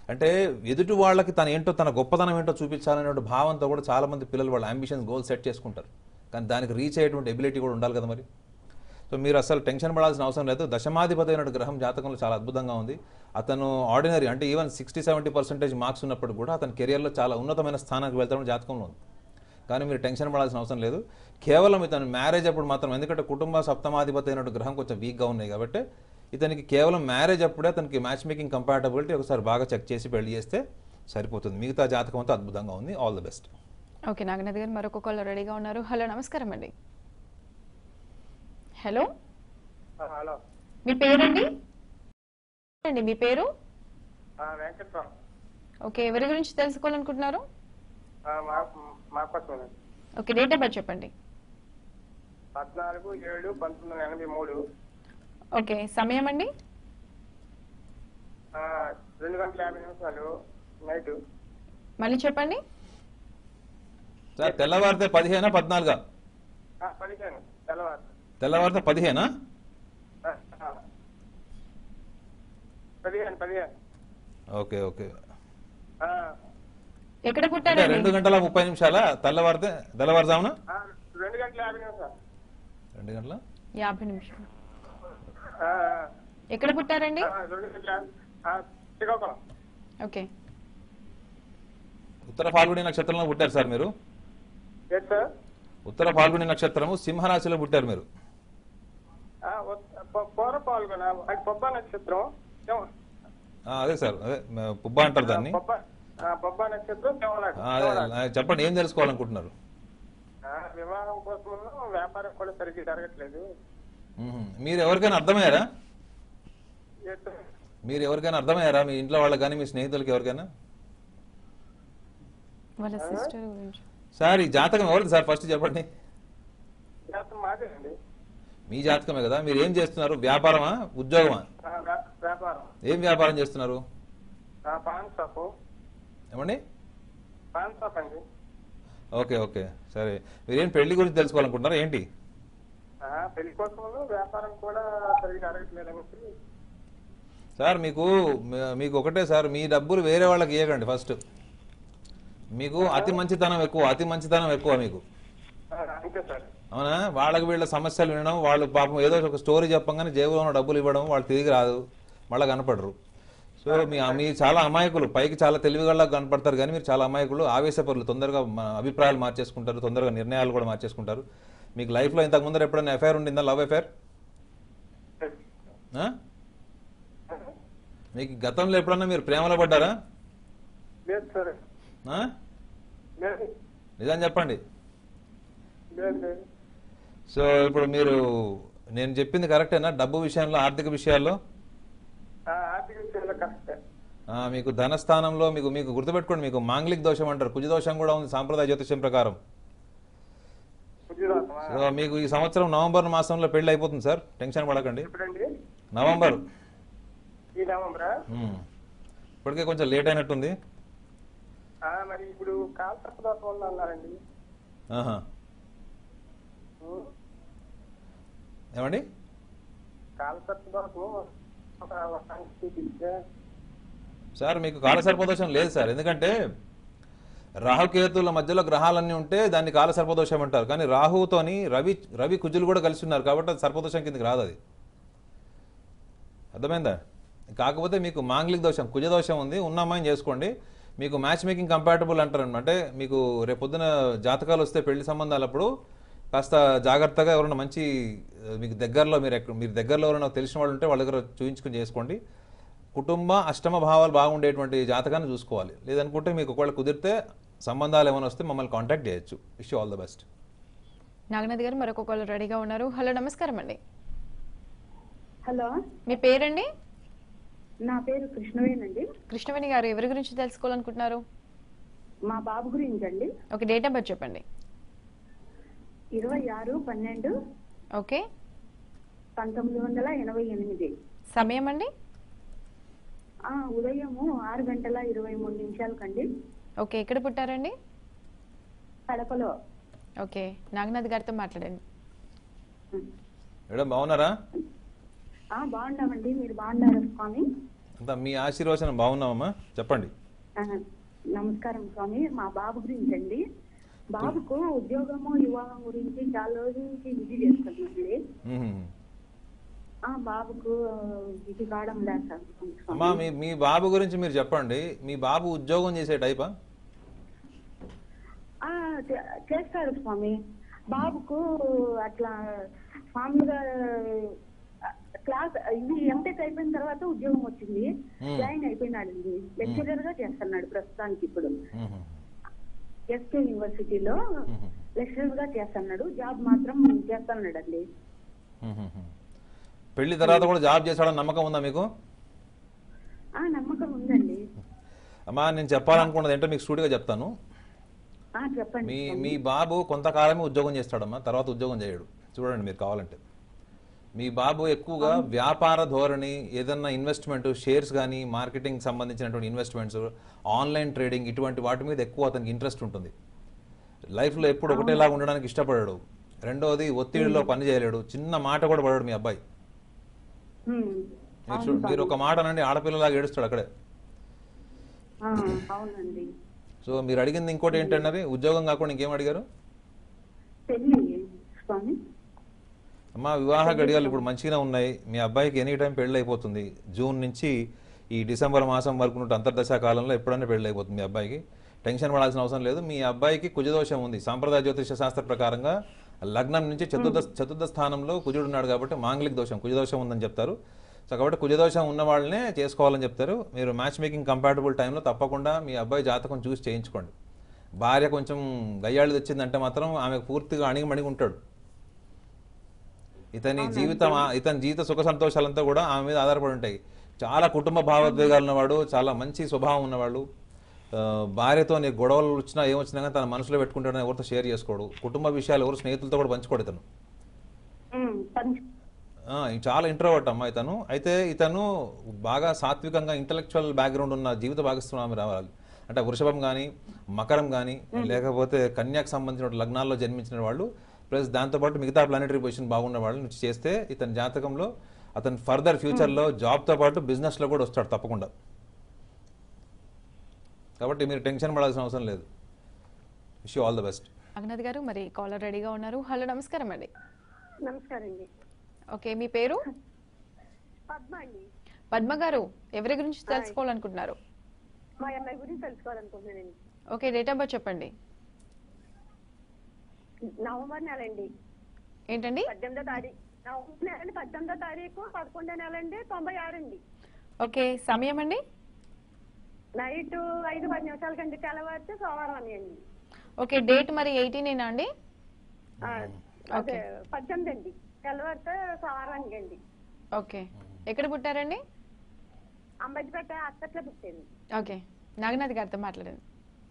అంటే ఎదుటి వాళ్ళకి తన ఏంటో తన గొప్పతనం ఏంటో చూపించాలనే భావంతో కూడా చాలా మంది పిల్లలు వాళ్ళ అంబిషన్స్ గోల్ సెట్ చేసుకుంటారు కానీ దానికి రీచ్ అయ్యేటువంటి ఎబిలిటీ కూడా ఉండాలి కదా మరి సో మీరు అసలు టెన్షన్ పడాల్సిన అవసరం లేదు దశమాధిపతి అయిన గ్రహం జాతకంలో చాలా అద్భుతంగా ఉంది అతను ఆర్డినరీ అంటే even sixty seventy percentage marks ఉన్నప్పుడు కూడా అతని కెరియర్లో చాలా ఉన్నతమైన స్థానానికి వెళ్తామని జాతకంలో ఉంది కానీ మీరు టెన్షన్ పడాల్సిన అవసరం లేదు కేవలం ఇతను మ్యారేజ్ అప్పుడు మాత్రం ఎందుకంటే కుటుంబ సప్తమాధిపతి అయినట్టు గ్రహం కొంచెం వీక్గా ఉన్నాయి కాబట్టి ఇతనికి కేవలం మ్యారేజ్ అప్పుడే అతనికి మ్యాచ్ మేకింగ్ కంపాటబిలిటీ ఒకసారి బాగా చెక్ చేసి పెళ్లి చేస్తే సరిపోతుంది మిగతా జాతకం అంతా అద్భుతంగా ఉంది all the best okay Naganath garu మరొక కాల్ రెడీగా ఉన్నారు హలో నమస్కారం అండి హలో హలో మీ పేరండి అండి మీ పేరు వెంకట్రావు ఓకే ఎవరి గురించి తెలుసుకోవాలనుకుంటున్నారు మా కోసం ఓకే డేట్ ఆఫ్ బర్త్ చెప్పండి పద్నాలుగు ఏడు పంతొమ్మిది వందల ఎనభై మూడు ఓకే సమయం అండి ఆ, రెండు గంటల యాభై నిమిషాలు నైట్ మళ్ళీ చెప్పండి సార్ తెల్లవారితే పదిహేనా పద్నాలుగా పదిహేను తెల్లవారు తెల్లవారితే పదిహేనా ఆ, ఆ. పదిహేను పదిహేను ఓకే ఓకే ఆ, ఎక్కడ అంటే పుట్టారండి రెండు గంటల ముప్పై నిమిషాల తెల్లవారితే తెల్లవారుజామున ఆ, రెండు గంటల యాభై నిమిషాలు రెండు గంటల యాభై నిమిషాలు ఆ, ఎక్కడ పుట్టారండి ఆ, రెండు గంటల యాభై- ఆ, శ్రీకాకుళం ఓకే ఉత్తర ఫాల్గుని నక్షత్రంలో పుట్టారు సార్ మీరు ఎస్ సార్ ఉత్తర ఫాల్గుని నక్షత్రము సింహరాశిలో పుట్టారు మీరు ఆ, ఉత్- ప- పూర్వ పాల్గొన అది పొబ్బ నక్షత్రం ఏమో, ఆ, అదే సార్ అదే మ- పుబ్బ అంటారు దాన్ని పొబ్బ ఆ, పొబ్బ నక్షత్రం శివనాడు ఆ, అదే ఆ, చెప్పండి ఏం తెలుసుకోవాలనుకుంటున్నారు వివాహం కోసం వ్యాపారం కూడా సరిగ్గా జరగట్లేదు మ్మ్. మీరు ఎవరికైనా అర్థమయ్యారా ఎస్ సార్. మీరు ఎవరికైనా అర్థమయ్యారా మీ ఇంట్లో వాళ్ళకి కానీ మీ స్నేహితులకి ఎవరికైనా వాళ్ళ సిస్టర్ గురించి సార్ ఈ జాతకం ఎవరిది సార్ ఫస్ట్ చెప్పండి జాతకం మాదే అండి మీ జాతకమే కదా మీరు ఏం చేస్తున్నారు వ్యాపారమా ఉద్యోగమా ఆ, వ్యా- వ్యాపారం ఏం వ్యాపారం చేస్తున్నారు ఆ, పాన్ షాప్ ఏమండి పాన్ షాప్ అండి ఓకే ఓకే సరే మీరేం పెళ్లి గురించి తెలుసుకోవాలనుకుంటున్నారా ఏంటి ఆ, పెళ్లి కోసం వ్యాపారం కూడా సరిగ్గా జరగట్లేదు అనేసి సార్ మీకు మీ- మీకు ఒకటే సార్ మీ డబ్బులు వేరే వాళ్ళకి ఇవ్వకండి ఫస్ట్ మీకు అతి మంచితనం ఎక్కువ అతి మంచితనం ఎక్కువ మీకు ఆ, అంతే సార్ అవునా వాళ్ళకి వీళ్ళ సమస్యలు వినడం వాళ్ళు పాపం ఏదో ఒక స్టోరీ చెప్పంగానే జేబులో ఉన్న డబ్బులు ఇవ్వడం వాళ్ళు తిరిగి రాదు మళ్ళీ కనపడరు సో మీ మీ చాలా అమాయకులు పైకి చాలా తెలివిగల్లా కనపడతారు కానీ మీరు చాలా అమాయకులు ఆవేశపరులు తొందరగా మన అభిప్రాయాలు మార్చేసుకుంటారు తొందరగా నిర్ణయాలు కూడా మార్చేసుకుంటారు మీకు లైఫ్లో ఇంతకు ముందర ఎప్పుడైనా ఎఫైర్ ఉండిందా లవ్ ఎఫైర్ మీకు గతంలో ఎప్పుడన్నా మీరు ప్రేమలో పడ్డారా లేదు సార్ ఆ? లేదు నిజం చెప్పండి లేదు లేదు సో ఇప్పుడు మీరు నేను చెప్పింది కరెక్టేనా డబ్బు విషయంలో ఆర్థిక విషయాల్లో ఆ, ఆర్థిక విషయంలో కరెక్టే ఆ, మీకు ధనస్థానంలో మీకు మీకు గుర్తుపెట్టుకోండి మీకు మాంగ్లిక్ దోషం అంటారు కుజ దోషం కూడా ఉంది సాంప్రదాయ జ్యోతిష్యం ప్రకారం ఉద్యోగమా సో మీకు ఈ సంవత్సరం నవంబర్ మాసంలో పెళ్లి అయిపోతుంది సార్ టెన్షన్ పడకండి ఎప్పుడండి నవంబర్ ఈ నవంబరా ఉమ్. ఇప్పటికే కొంచెం లేట్ అయినట్టుంది ఆ, మరి ఇప్పుడు కాల్సప్ దోషం ఉంది అన్నారండి ఆహా ఉం. ఏమండి కాల్సప్ దోషం ఒక వర్షానికి చూపిస్తే సార్ మీకు కాలసర్పదోషం లేదు సార్ ఎందుకంటే రాహుకేతుల మధ్యలో గ్రహాలన్నీ ఉంటే దాన్ని కాలసర్పదోషం అంటారు కానీ రాహుతోని రవి రవి కుజులు కూడా కలిసి ఉన్నారు కాబట్టి అది సర్పదోషం కిందకి రాదు అది అర్థమైందా కాకపోతే మీకు మాంగ్లిక్ దోషం కుజ దోషం ఉంది ఉన్న అమ్మాయిని చేసుకోండి మీకు మ్యాచ్ మేకింగ్ కంపాటబుల్ అంటారు అంటే మీకు రేపు పొద్దున జాతకాలు వస్తే పెళ్లి సంబంధాలప్పుడు కాస్త జాగ్రత్తగా ఎవరైనా మంచి ఆ, మీకు దగ్గరలో మీరు ఎక్కడ మీరు దగ్గరలో ఎవరైనా తెలిసిన వాళ్ళు ఉంటే వాళ్ళ దగ్గర చూయించుకుని చేసుకోండి కుటుంబ అష్టమ భావాలు బాగుండేటువంటి జాతకాన్ని చూసుకోవాలి లేదనుకుంటే మీకు ఒకవేళ కుదిరితే సంబంధాలు ఏమైనా వస్తే మమ్మల్ని కాంటాక్ట్ చేయొచ్చు wish all the best Naganath garu మరొక కాల్ రెడీగా ఉన్నారు హలో నమస్కారం అండి హలో మీ పేరండి నా పేరు కృష్ణవేనండి కృష్ణవేణి గారు ఎవరి గురించి తెలుసుకోవాలనుకుంటున్నారు మా బాబు గురించి అండి ఓకే డేట్ ఆఫ్ బర్త్ చెప్పండి ఇరవై ఆరు పన్నెండు ఓకే పంతొమ్మిది వందల ఎనభై ఎనిమిది సమయం అండి ఆ, ఉదయము ఆరు గంటల ఇరవై మూడు నిమిషాలకండి ఓకే ఎక్కడ పుట్టారండి కడపలో ఓకే నాగనాథ్ గారితో మాట్లాడండి మేడం బాగున్నారా ఆ, బాగున్నామండి మీరు బాగున్నారా స్వామి అంతా మీ ఆశీర్వచనం బాగున్నామమ్మా చెప్పండి ఆ, నమస్కారం స్వామి మా బాబు గురించి అండి బాబుకు ఉద్యోగము వివాహం గురించి చాలా రోజుల నుంచి ఇది చేస్తున్నాండి మ్మ్. ఆ బాబుకు ఇది కావడం లేదు సార్ అమ్మా మీ మీ బాబు గురించి మీరు చెప్పండి మీ బాబు ఉద్యోగం చేసే టైపా ఆ, చే- చేస్తారు స్వామి బాబుకు అట్లా మామూలుగా ఆ, క్లాస్ ఇది ఎంటెక్ అయిపోయిన తర్వాత ఉద్యోగం వచ్చింది Hmm. జాయిన్ అయిపోయినాడండి లెక్చరర్ గా చేస్తున్నాడు ప్రస్తుతానికి ఇప్పుడు మ్మ్. ఎస్కే యూనివర్సిటీలో మ్మ్. లెక్చరర్ గా చేస్తున్నాడు జాబ్ మాత్రం చేస్తున్నాడు అండి మ్మ్. పెళ్లి తర్వాత కూడా జాబ్ చేశాడని నమ్మకం ఉందా మీకు ఆ నమ్మకం ఉందండి అమ్మా నేను చెప్పాలనుకున్నది ఏంటో మీకు స్టూడియోగా చెప్తాను ఆ చెప్పండి మీ మీ బాబు కొంతకాలమే ఉద్యోగం చేస్తాడమ్మా తర్వాత ఉద్యోగం చేయడు చూడండి మీరు కావాలంటే మీ బాబు ఎక్కువగా వ్యాపార ధోరణి ఏదన్నా ఇన్వెస్ట్మెంట్ షేర్స్ కానీ మార్కెటింగ్ సంబంధించినటువంటి ఇన్వెస్ట్మెంట్స్ ఆన్లైన్ ట్రేడింగ్ ఇటువంటి వాటి మీద ఎక్కువ అతనికి ఇంట్రెస్ట్ ఉంటుంది లైఫ్లో ఎప్పుడు ఒకటేలా ఉండడానికి ఇష్టపడాడు రెండోది ఒత్తిడిలో పని చేయలేడు చిన్న మాట కూడా పడాడు మీ అబ్బాయి హ్మ్. మీరు చూ- మీరు ఒక మాట అనండి ఆడపిల్లలాగా ఏడుస్తాడు అక్కడే ఆ, అవునండి సో మీరు అడిగింది ఇంకోటి ఏంటన్నారు ఉద్యోగం కాకుండా ఇంకేం అడిగారు పెళ్లి స్వామి అమ్మా వివాహ గడియాలు ఇప్పుడు మంచిగానే ఉన్నాయి మీ అబ్బాయికి ఎనీ టైం పెళ్ళి అయిపోతుంది జూన్ నుంచి ఈ డిసెంబర్ మాసం వరకు ఉన్న అంతర్దశ కాలంలో ఎప్పుడైనా పెళ్ళి అయిపోతుంది మీ అబ్బాయికి టెన్షన్ పడాల్సిన అవసరం లేదు మీ అబ్బాయికి కుజదోషం ఉంది సాంప్రదాయ జ్యోతిష శాస్త్ర ప్రకారంగా లగ్నం నుంచి చతుర్థ చతుర్థ స్థానంలో కుజుడు ఉన్నాడు కాబట్టి మాంగళిక దోషం కుజదోషం ఉందని చెప్తారు సో కాబట్టి కుజదోషం ఉన్న వాళ్ళనే చేసుకోవాలని చెప్తారు మీరు మ్యాచ్ మేకింగ్ కంపాటబుల్ టైంలో తప్పకుండా మీ అబ్బాయి జాతకం చూసి చేయించుకోండి భార్య కొంచెం గయ్యాళ్ళు తెచ్చిందంటే మాత్రం ఆమె పూర్తిగా అణిగిమణిగి ఉంటాడు ఇతని జీవితం ఆ- ఇతని జీవిత సుఖ సంతోషాలంతా కూడా ఆమె మీద ఆధారపడి ఉంటాయి చాలా కుటుంబ భావోద్వేగాలు ఉన్నవాడు చాలా మంచి స్వభావం ఉన్నవాడు ఆ, భార్యతో నీకు గొడవలు వచ్చినా ఏమొచ్చినా కానీ తన మనసులో పెట్టుకుంటాడని ఎవరితో షేర్ చేసుకోడు కుటుంబ విషయాలు ఎవరు స్నేహితులతో కూడా పంచుకోడు ఇతను హ్మ్. పంచ ఆ, ఈ చాలా ఇంట్రోవర్ట్ అమ్మా ఇతను అయితే ఇతను బాగా సాత్వికంగా ఇంటలెక్చువల్ బ్యాక్గ్రౌండ్ ఉన్న జీవిత భాగస్వామి రావాలి అంటే వృషభం కానీ మకరం కానీ లేకపోతే కన్యాకు సంబంధించిన లగ్నాల్లో జన్మించిన వాళ్ళు ప్లస్ దాంతోపాటు మిగతా ప్లానెటరీ పొజిషన్ బాగున్న వాళ్ళు నుంచి చేస్తే ఇతని జాతకంలో అతను ఫర్దర్ ఫ్యూచర్లో జాబ్తో పాటు బిజినెస్లో కూడా వస్తాడు తప్పకుండా కాబట్టి మీరు టెన్షన్ పడాల్సిన అవసరం లేదు విష్ ఆల్ ద బెస్ట్ అగ్నద్ గారు మరి కాలర్ రెడీగా ఉన్నారు హలో నమస్కారం అండి నమస్కారం అండి ఓకే మీ పేరు పద్మ అండి పద్మ గారు ఎవరి గురించి తెలుసుకోవాలనుకుంటున్నారు మా అమ్మాయి గురించి తెలుసుకోవాలనుకుంటున్నానండి ఓకే డేట్ ఆఫ్ బర్త్ చెప్పండి నవంబర్ నెల అండి ఏంటండి పద్దెనిమిదో తారీఖు నవంబర్ నెల అండి పద్దెనిమిదో తారీఖు పదకొండో నెల అండి తొంభై ఆరు అండి ఓకే సమయం అండి నైట్ ఐదు పది నిమిషాల కంటే తెల్లవారితే సోమవారం అని అండి ఓకే డేట్ మరి ఎయిటీనేనా అండి ఆ, అదే పద్దెనిమిది అండి తెల్లవారితే సోమవారానికి అండి ఓకే ఎక్కడ పుట్టారండి అంబేద్కర్ హాస్పిటల్లో పుట్టింది ఓకే నాగనాథ్ గారితో మాట్లాడండి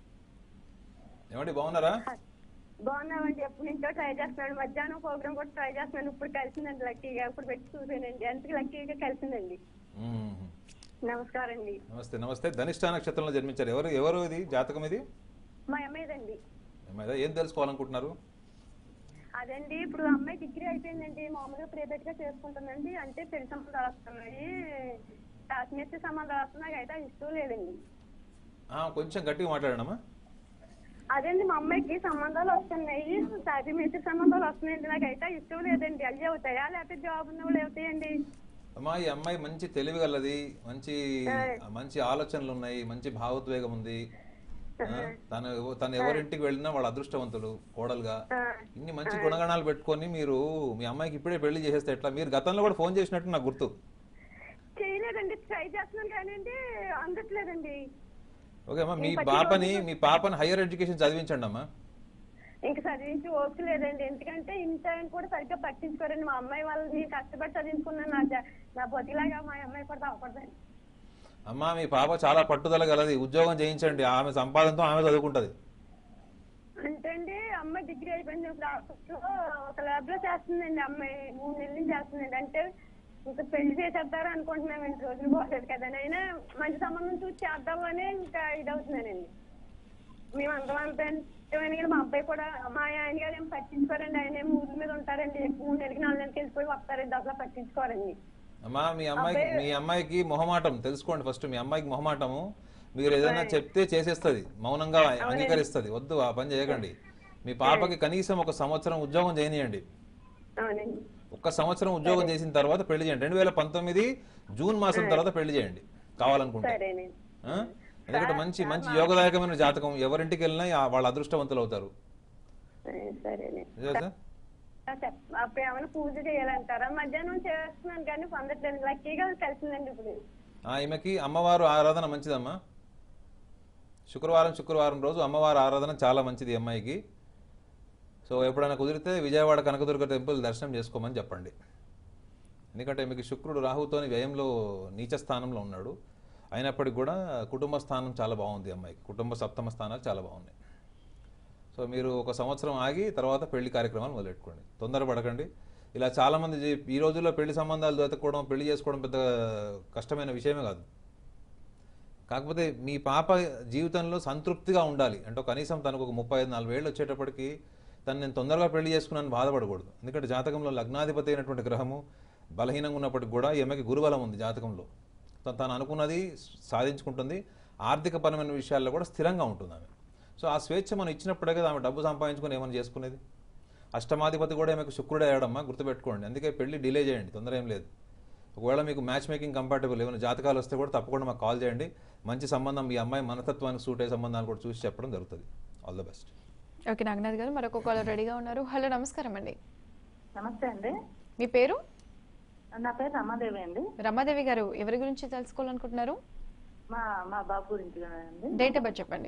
ఏమండి బాగున్నారా బాగున్నామండి ఎప్పటి నుంచో ట్రై చేస్తున్నాడు మధ్యాహ్నం ప్రోగ్రామ్ కూడా ట్రై చేస్తున్నాను ఇప్పుడు కలిసిందండి లక్కీగా ఇప్పుడు పెట్టి చూసానండి ఎంతకి లక్కీగా కలిసిందండి మ్మ్. నమస్కారం అండి నమస్తే నమస్తే ధనిష్ట నక్షత్రంలో జన్మించారు ఎవరు ఎవరు ఇది జాతకం ఇది మా అమ్మాయిదండి ఏమైనా ఏం తెలుసుకోవాలనుకుంటున్నారు అదండి ఇప్పుడు అమ్మాయి డిగ్రీ అయిపోయిందండి మామూలుగా ప్రైవేట్ గా చేసుకుంటుందండి అంటే పెళ్లి సంబంధాలు వస్తున్నాయి కాశ్మీర్ సంబంధాలు వస్తున్నాయి అయితే అది ఇష్టం లేదండి ఆ, కొంచెం గట్టిగా మాట్లాడండి అదండి మా అమ్మాయికి సంబంధాలు వస్తున్నాయి కాశ్మీర్ సంబంధాలు వస్తున్నాయండి నాకు అయితే ఇష్టం లేదండి అవి అవుతాయా లేకపోతే జాబ్ ఉన్న వాళ్ళు అవుతాయండి అమ్మా ఈ అమ్మాయి మంచి తెలివి గలది మంచి మంచి ఆలోచనలు ఉన్నాయి మంచి భావోద్వేగం ఉంది ఆ, తను ఎవ- తను ఎవరింటికి వెళ్ళినా వాళ్ళ అదృష్టవంతులు కోడలుగా ఇన్ని మంచి గుణగణాలు పెట్టుకొని మీరు మీ అమ్మాయికి ఇప్పుడే పెళ్లి చేసేస్తే ఎట్లా మీరు గతంలో కూడా ఫోన్ చేసినట్టు నాకు గుర్తు చేయలేదండి ట్రై చేస్తున్నాను కానీ అండి అందట్లేదండి ఓకే అమ్మా మీ పాపని మీ పాపని హైయర్ ఎడ్యుకేషన్ చదివించండి అమ్మా ఇంకా చదివించి ఓపిక లేదండి ఎందుకంటే ఇంత ఆయన కూడా సరిగ్గా పట్టించుకోరండి మా అమ్మాయి వాళ్ళని కష్టపడి చదివించుకున్నాను నా జ- నా బతిలాగా మా అమ్మాయి కూడా అవ్వకూడదండి అమ్మా మీ పాప చాలా పట్టుదల గలది ఉద్యోగం చేయించండి ఆమె సంపాదనతో ఆమె చదువుకుంటది అంటే అండి అమ్మాయి డిగ్రీ అయిపోయింది ఇప్పుడు ఆఫీస్ లో ఒక ల్యాబ్ లో చేస్తుందండి అమ్మాయి మూడు నెలల నుంచి చేస్తుందండి అంటే ఇంకా పెళ్లి చేసేద్దారు అనుకుంటున్నాం ఇంటి రోజులు పోలేదు కదా అయినా మంచి సంబంధం చూసి చేద్దామని ఇంకా ఇదవుతున్నానండి మేము అందరం అంతా ఇష్టమైన కానీ మా అబ్బాయి కూడా మా ఆయన గారు ఏం పట్టించుకోరండి ఆయన ఏం ఊరి మీద ఉంటారండి మూడు నెలలకి నాలుగు నెలలకి వెళ్ళిపోయి వస్తారండి అసలు పట్టించుకోరండి అమ్మా మీ అమ్మాయికి మీ అమ్మాయికి మొహమాటం తెలుసుకోండి ఫస్ట్ మీ అమ్మాయికి మొహమాటము మీరు ఏదైనా చెప్తే చేసేస్తుంది మౌనంగా అంగీకరిస్తుంది వద్దు ఆ పని చేయకండి మీ పాపకి కనీసం ఒక సంవత్సరం ఉద్యోగం చేయనియండి అవునండి ఒక్క సంవత్సరం ఉద్యోగం చేసిన తర్వాత పెళ్లి చేయండి రెండు వేల పంతొమ్మిది జూన్ మాసం తర్వాత పెళ్లి చేయండి కావాలనుకుంటే సరేనండి ఆ? ఎందుకంటే మంచి మంచి యోగదాయకమైన జాతకం ఎవరింటికి వెళ్ళినా ఆ- వాళ్ళ అదృష్టవంతులు అవుతారు ఆ, సరేనండి నిజమే సార్ ఆ, చెప్- అప్పుడు ఏమైనా పూజ చేయాలంటారా మధ్యాహ్నం చేస్తున్నాను కానీ పొందట్లేదు లక్కీగా కలిసిందండి ఇప్పుడు ఆ, ఈమెకి అమ్మవారు ఆరాధన మంచిదమ్మా శుక్రవారం శుక్రవారం రోజు అమ్మవారి ఆరాధన చాలా మంచిది ఈ అమ్మాయికి సో ఎప్పుడైనా కుదిరితే విజయవాడ కనకదుర్గ టెంపుల్ దర్శనం చేసుకోమని చెప్పండి ఎందుకంటే మీకు శుక్రుడు రాహుతోని వ్యయంలో నీచ స్థానంలో ఉన్నాడు అయినప్పటికీ కూడా కుటుంబ స్థానం చాలా బాగుంది ఈ అమ్మాయికి కుటుంబ సప్తమ స్థానాలు చాలా బాగున్నాయి సో మీరు ఒక సంవత్సరం ఆగి తర్వాత పెళ్లి కార్యక్రమాలు మొదలెట్టుకోండి తొందరపడకండి ఇలా చాలామంది జీ- ఈ రోజుల్లో పెళ్లి సంబంధాలు వెతకడం పెళ్లి చేసుకోవడం పెద్ద కష్టమైన విషయమే కాదు కాకపోతే మీ పాప జీవితంలో సంతృప్తిగా ఉండాలి అంటే కనీసం తనకు ఒక ముప్పై ఐదు నలభై ఏళ్ళు వచ్చేటప్పటికి తను నేను తొందరగా పెళ్లి చేసుకున్నాను బాధపడకూడదు ఎందుకంటే జాతకంలో లగ్నాధిపతి అయినటువంటి గ్రహము బలహీనంగా ఉన్నప్పటికి కూడా ఈమెకి గురుబలం ఉంది జాతకంలో తను తాను అనుకున్నది సాధించుకుంటుంది ఆర్థికపరమైన విషయాల్లో కూడా స్థిరంగా ఉంటుంది ఆమె సో ఆ స్వేచ్ఛ మనం ఇచ్చినప్పుడే కదా ఆమె డబ్బు సంపాదించుకొని ఏమైనా చేసుకునేది అష్టమాధిపతి కూడా ఆమెకు శుక్రుడే అయ్యాడమ్మా గుర్తుపెట్టుకోండి అందుకే పెళ్లి డిలే చేయండి తొందర ఏం లేదు ఒకవేళ మీకు మ్యాచ్ మేకింగ్ కంపాటబుల్ ఏమైనా జాతకాలు వస్తే కూడా తప్పకుండా మాకు కాల్ చేయండి మంచి సంబంధం మీ అమ్మాయి మనతత్వానికి సూట్ అయ్యే సంబంధాలు కూడా చూసి చెప్పడం జరుగుతుంది all the best okay Naganath garu మరొక కాలర్ రెడీగా ఉన్నారు హలో నమస్కారం అండి నమస్తే అండి మీ పేరు నా పేరు రమాదేవి అండి రమాదేవి గారు ఎవరి గురించి తెలుసుకోవాలనుకుంటున్నారు మా మా బాబు గురించి అండి డేట్ ఆఫ్ బర్త్ చెప్పండి